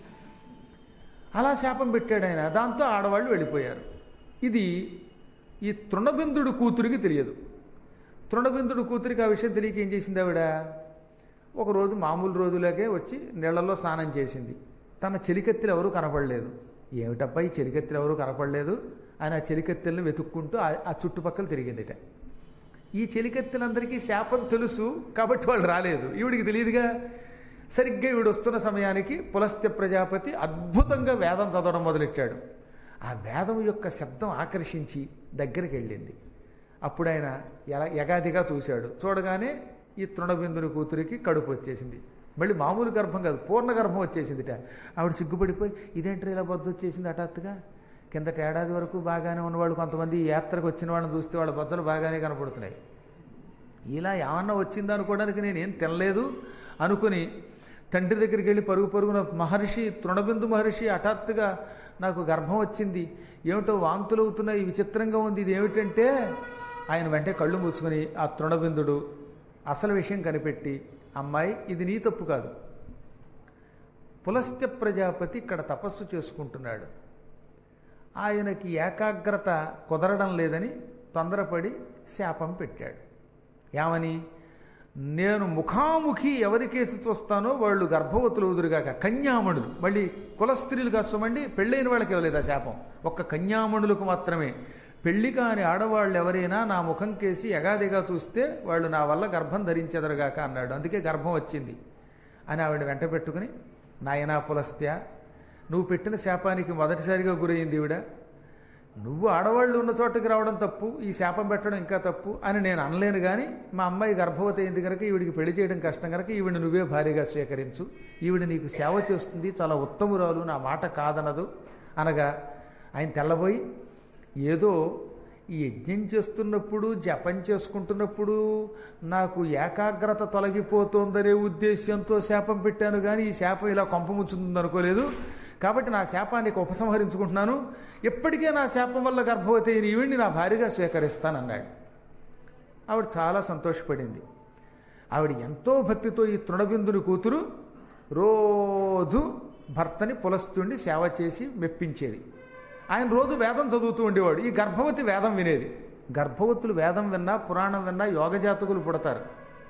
అలా శాపం పెట్టాడు ఆయన దాంతో ఆడవాళ్ళు వెళ్ళిపోయారు ఇది ఈ తృణబిందుడు కూతురికి తెలియదు తృణబిందుడు కూతురికి ఆ విషయం తెలియక ఏం చేసింది ఆవిడ ఒకరోజు మామూలు రోజులాగే వచ్చి నీళ్లలో స్నానం చేసింది తన చెలికత్తెలు ఎవరూ కనపడలేదు ఏమిటప్పా ఈ చెలికత్తెలు ఎవరూ కనపడలేదు ఆయన ఆ చెలికత్తెలను వెతుక్కుంటూ ఆ- ఆ చుట్టుపక్కల తిరిగిందిట ఈ చెలికత్తెలందరికీ శాపం తెలుసు కాబట్టి వాళ్ళు రాలేదు ఈవిడికి తెలియదుగా సరిగ్గా ఈవిడ వస్తున్న సమయానికి పులస్త్య ప్రజాపతి అద్భుతంగా వేదం చదవడం మొదలెట్టాడు ఆ వేదం యొక్క శబ్దం ఆకర్షించి దగ్గరికి వెళ్ళింది అప్పుడు ఆయన ఎలా ఎగాదిగా చూశాడు చూడగానే ఈ తృణబిందుని కూతురికి కడుపు వచ్చేసింది మళ్ళీ మామూలు గర్భం కాదు పూర్ణ గర్భం వచ్చేసిందిట ఆవిడ సిగ్గుపడిపోయి ఇదేంటి ఇలా బొద్దు వచ్చేసింది హఠాత్తుగా కిందట ఏడాది వరకు బాగానే ఉన్నవాళ్ళు కొంతమంది ఈ యాత్రకు వచ్చిన వాళ్ళని చూస్తే వాళ్ళ బొద్దలు బాగానే కనపడుతున్నాయి ఇలా ఏమన్నా వచ్చిందా అనుకోవడానికి నేను ఏం తినలేదు అనుకుని తండ్రి దగ్గరికి వెళ్ళి పరుగు పరుగున మహర్షి తృణబిందు మహర్షి హఠాత్తుగా నాకు గర్భం వచ్చింది ఏమిటో వాంతులు అవుతున్నాయి విచిత్రంగా ఉంది ఇది ఏమిటంటే ఆయన వెంటనే కళ్ళు మూసుకొని ఆ తృణబిందుడు అసలు విషయం కనిపెట్టి అమ్మాయి ఇది నీ తప్పు కాదు పులస్త్య ప్రజాపతి ఇక్కడ తపస్సు చేసుకుంటున్నాడు ఆయనకి ఏకాగ్రత కుదరడం లేదని తొందరపడి శాపం పెట్టాడు ఏమని నేను ముఖాముఖి ఎవరికేసి చూస్తానో వాళ్ళు గర్భవతులు ఉదురుగాక కన్యామణులు మళ్ళీ కులస్త్రీలు కాసమండి పెళ్ళైన వాళ్ళకి ఇవ్వలేదు ఆ శాపం ఒక్క కన్యామణులకు మాత్రమే పెళ్లి కాని ఆడవాళ్ళు ఎవరైనా నా ముఖం కేసి ఎగాదిగా చూస్తే వాళ్ళు నా వల్ల గర్భం ధరించెదరుగాక అన్నాడు అందుకే గర్భం వచ్చింది అని ఆవిడ వెంట పెట్టుకుని నాయనా పులస్త్య నువ్వు పెట్టిన శాపానికి మొదటిసారిగా గురయింది ఈవిడ నువ్వు ఆడవాళ్ళు ఉన్న చోటకి రావడం తప్పు ఈ శాపం పెట్టడం ఇంకా తప్పు అని నేను అనలేను కానీ మా అమ్మాయి గర్భవతి అయింది కనుక ఈవిడికి పెళ్లి చేయడం కష్టం కనుక ఈవిడ నువ్వే భారీగా స్వీకరించు ఈవిడ నీకు సేవ చేస్తుంది చాలా ఉత్తమురాలు నా మాట కాదనదు అనగా ఆయన తెల్లబోయి ఏదో ఈ యజ్ఞం చేస్తున్నప్పుడు జపం చేసుకుంటున్నప్పుడు నాకు ఏకాగ్రత తొలగిపోతోందనే ఉద్దేశ్యంతో శాపం పెట్టాను కానీ ఈ శాపం ఇలా కొంపముచ్చుతుంది అనుకోలేదు కాబట్టి నా శాపానికి ఉపసంహరించుకుంటున్నాను ఎప్పటికే నా శాపం వల్ల గర్భవతి అయిన ఈవిడ్ని నా భార్యగా స్వీకరిస్తానన్నాడు ఆవిడ చాలా సంతోషపడింది ఆవిడ ఎంతో భక్తితో ఈ తృణబిందుని కూతురు రోజు భర్తని పులస్తుండి సేవ చేసి మెప్పించేది ఆయన రోజు వేదం చదువుతూ ఉండేవాడు ఈ గర్భవతి వేదం వినేది గర్భవతులు వేదం విన్నా పురాణం విన్నా యోగజాతకులు పుడతారు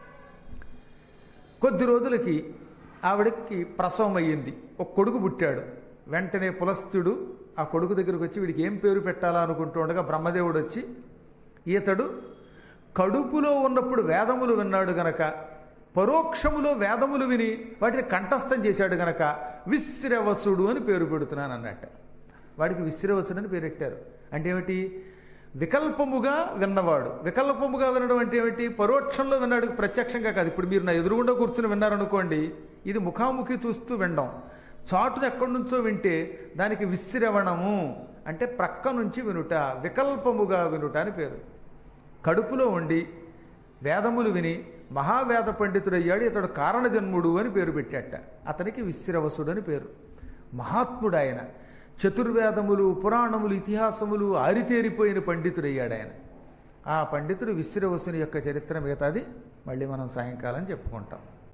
కొద్ది రోజులకి ఆవిడకి ప్రసవం అయ్యింది ఒక కొడుకు పుట్టాడు వెంటనే పులస్తుడు ఆ కొడుకు దగ్గరికి వచ్చి వీడికి ఏం పేరు పెట్టాలా అనుకుంటూ ఉండగా బ్రహ్మదేవుడు వచ్చి ఈతడు కడుపులో ఉన్నప్పుడు వేదములు విన్నాడు గనక పరోక్షములో వేదములు విని వాటిని కంఠస్థం చేశాడు గనక విశ్రవసుడు అని పేరు పెడుతున్నాను అన్నట్ట వాడికి విశ్రవసుడు అని పేరెట్టారు అంటే ఏమిటి వికల్పముగా విన్నవాడు వికల్పముగా వినడం అంటే ఏమిటి పరోక్షంలో విన్నాడు ప్రత్యక్షంగా కాదు ఇప్పుడు మీరు నా ఎదురుగుండా కూర్చుని విన్నారనుకోండి ఇది ముఖాముఖి చూస్తూ వినడం చాటును ఎక్కడి నుంచో వింటే దానికి విశ్రవణము అంటే ప్రక్క నుంచి వినుట వికల్పముగా వినుట అని పేరు కడుపులో ఉండి వేదములు విని మహావేద పండితుడయ్యాడు ఇతడు కారణజన్ముడు అని పేరు పెట్టాట అతనికి విశ్రవసుడు అని పేరు మహాత్ముడు ఆయన చతుర్వేదములు పురాణములు ఇతిహాసములు ఆరితేరిపోయిన పండితుడయ్యాడు ఆయన ఆ పండితుడు విశ్రవసుని యొక్క చరిత్ర మిగతాది మళ్ళీ మనం సాయంకాలం చెప్పుకుంటాం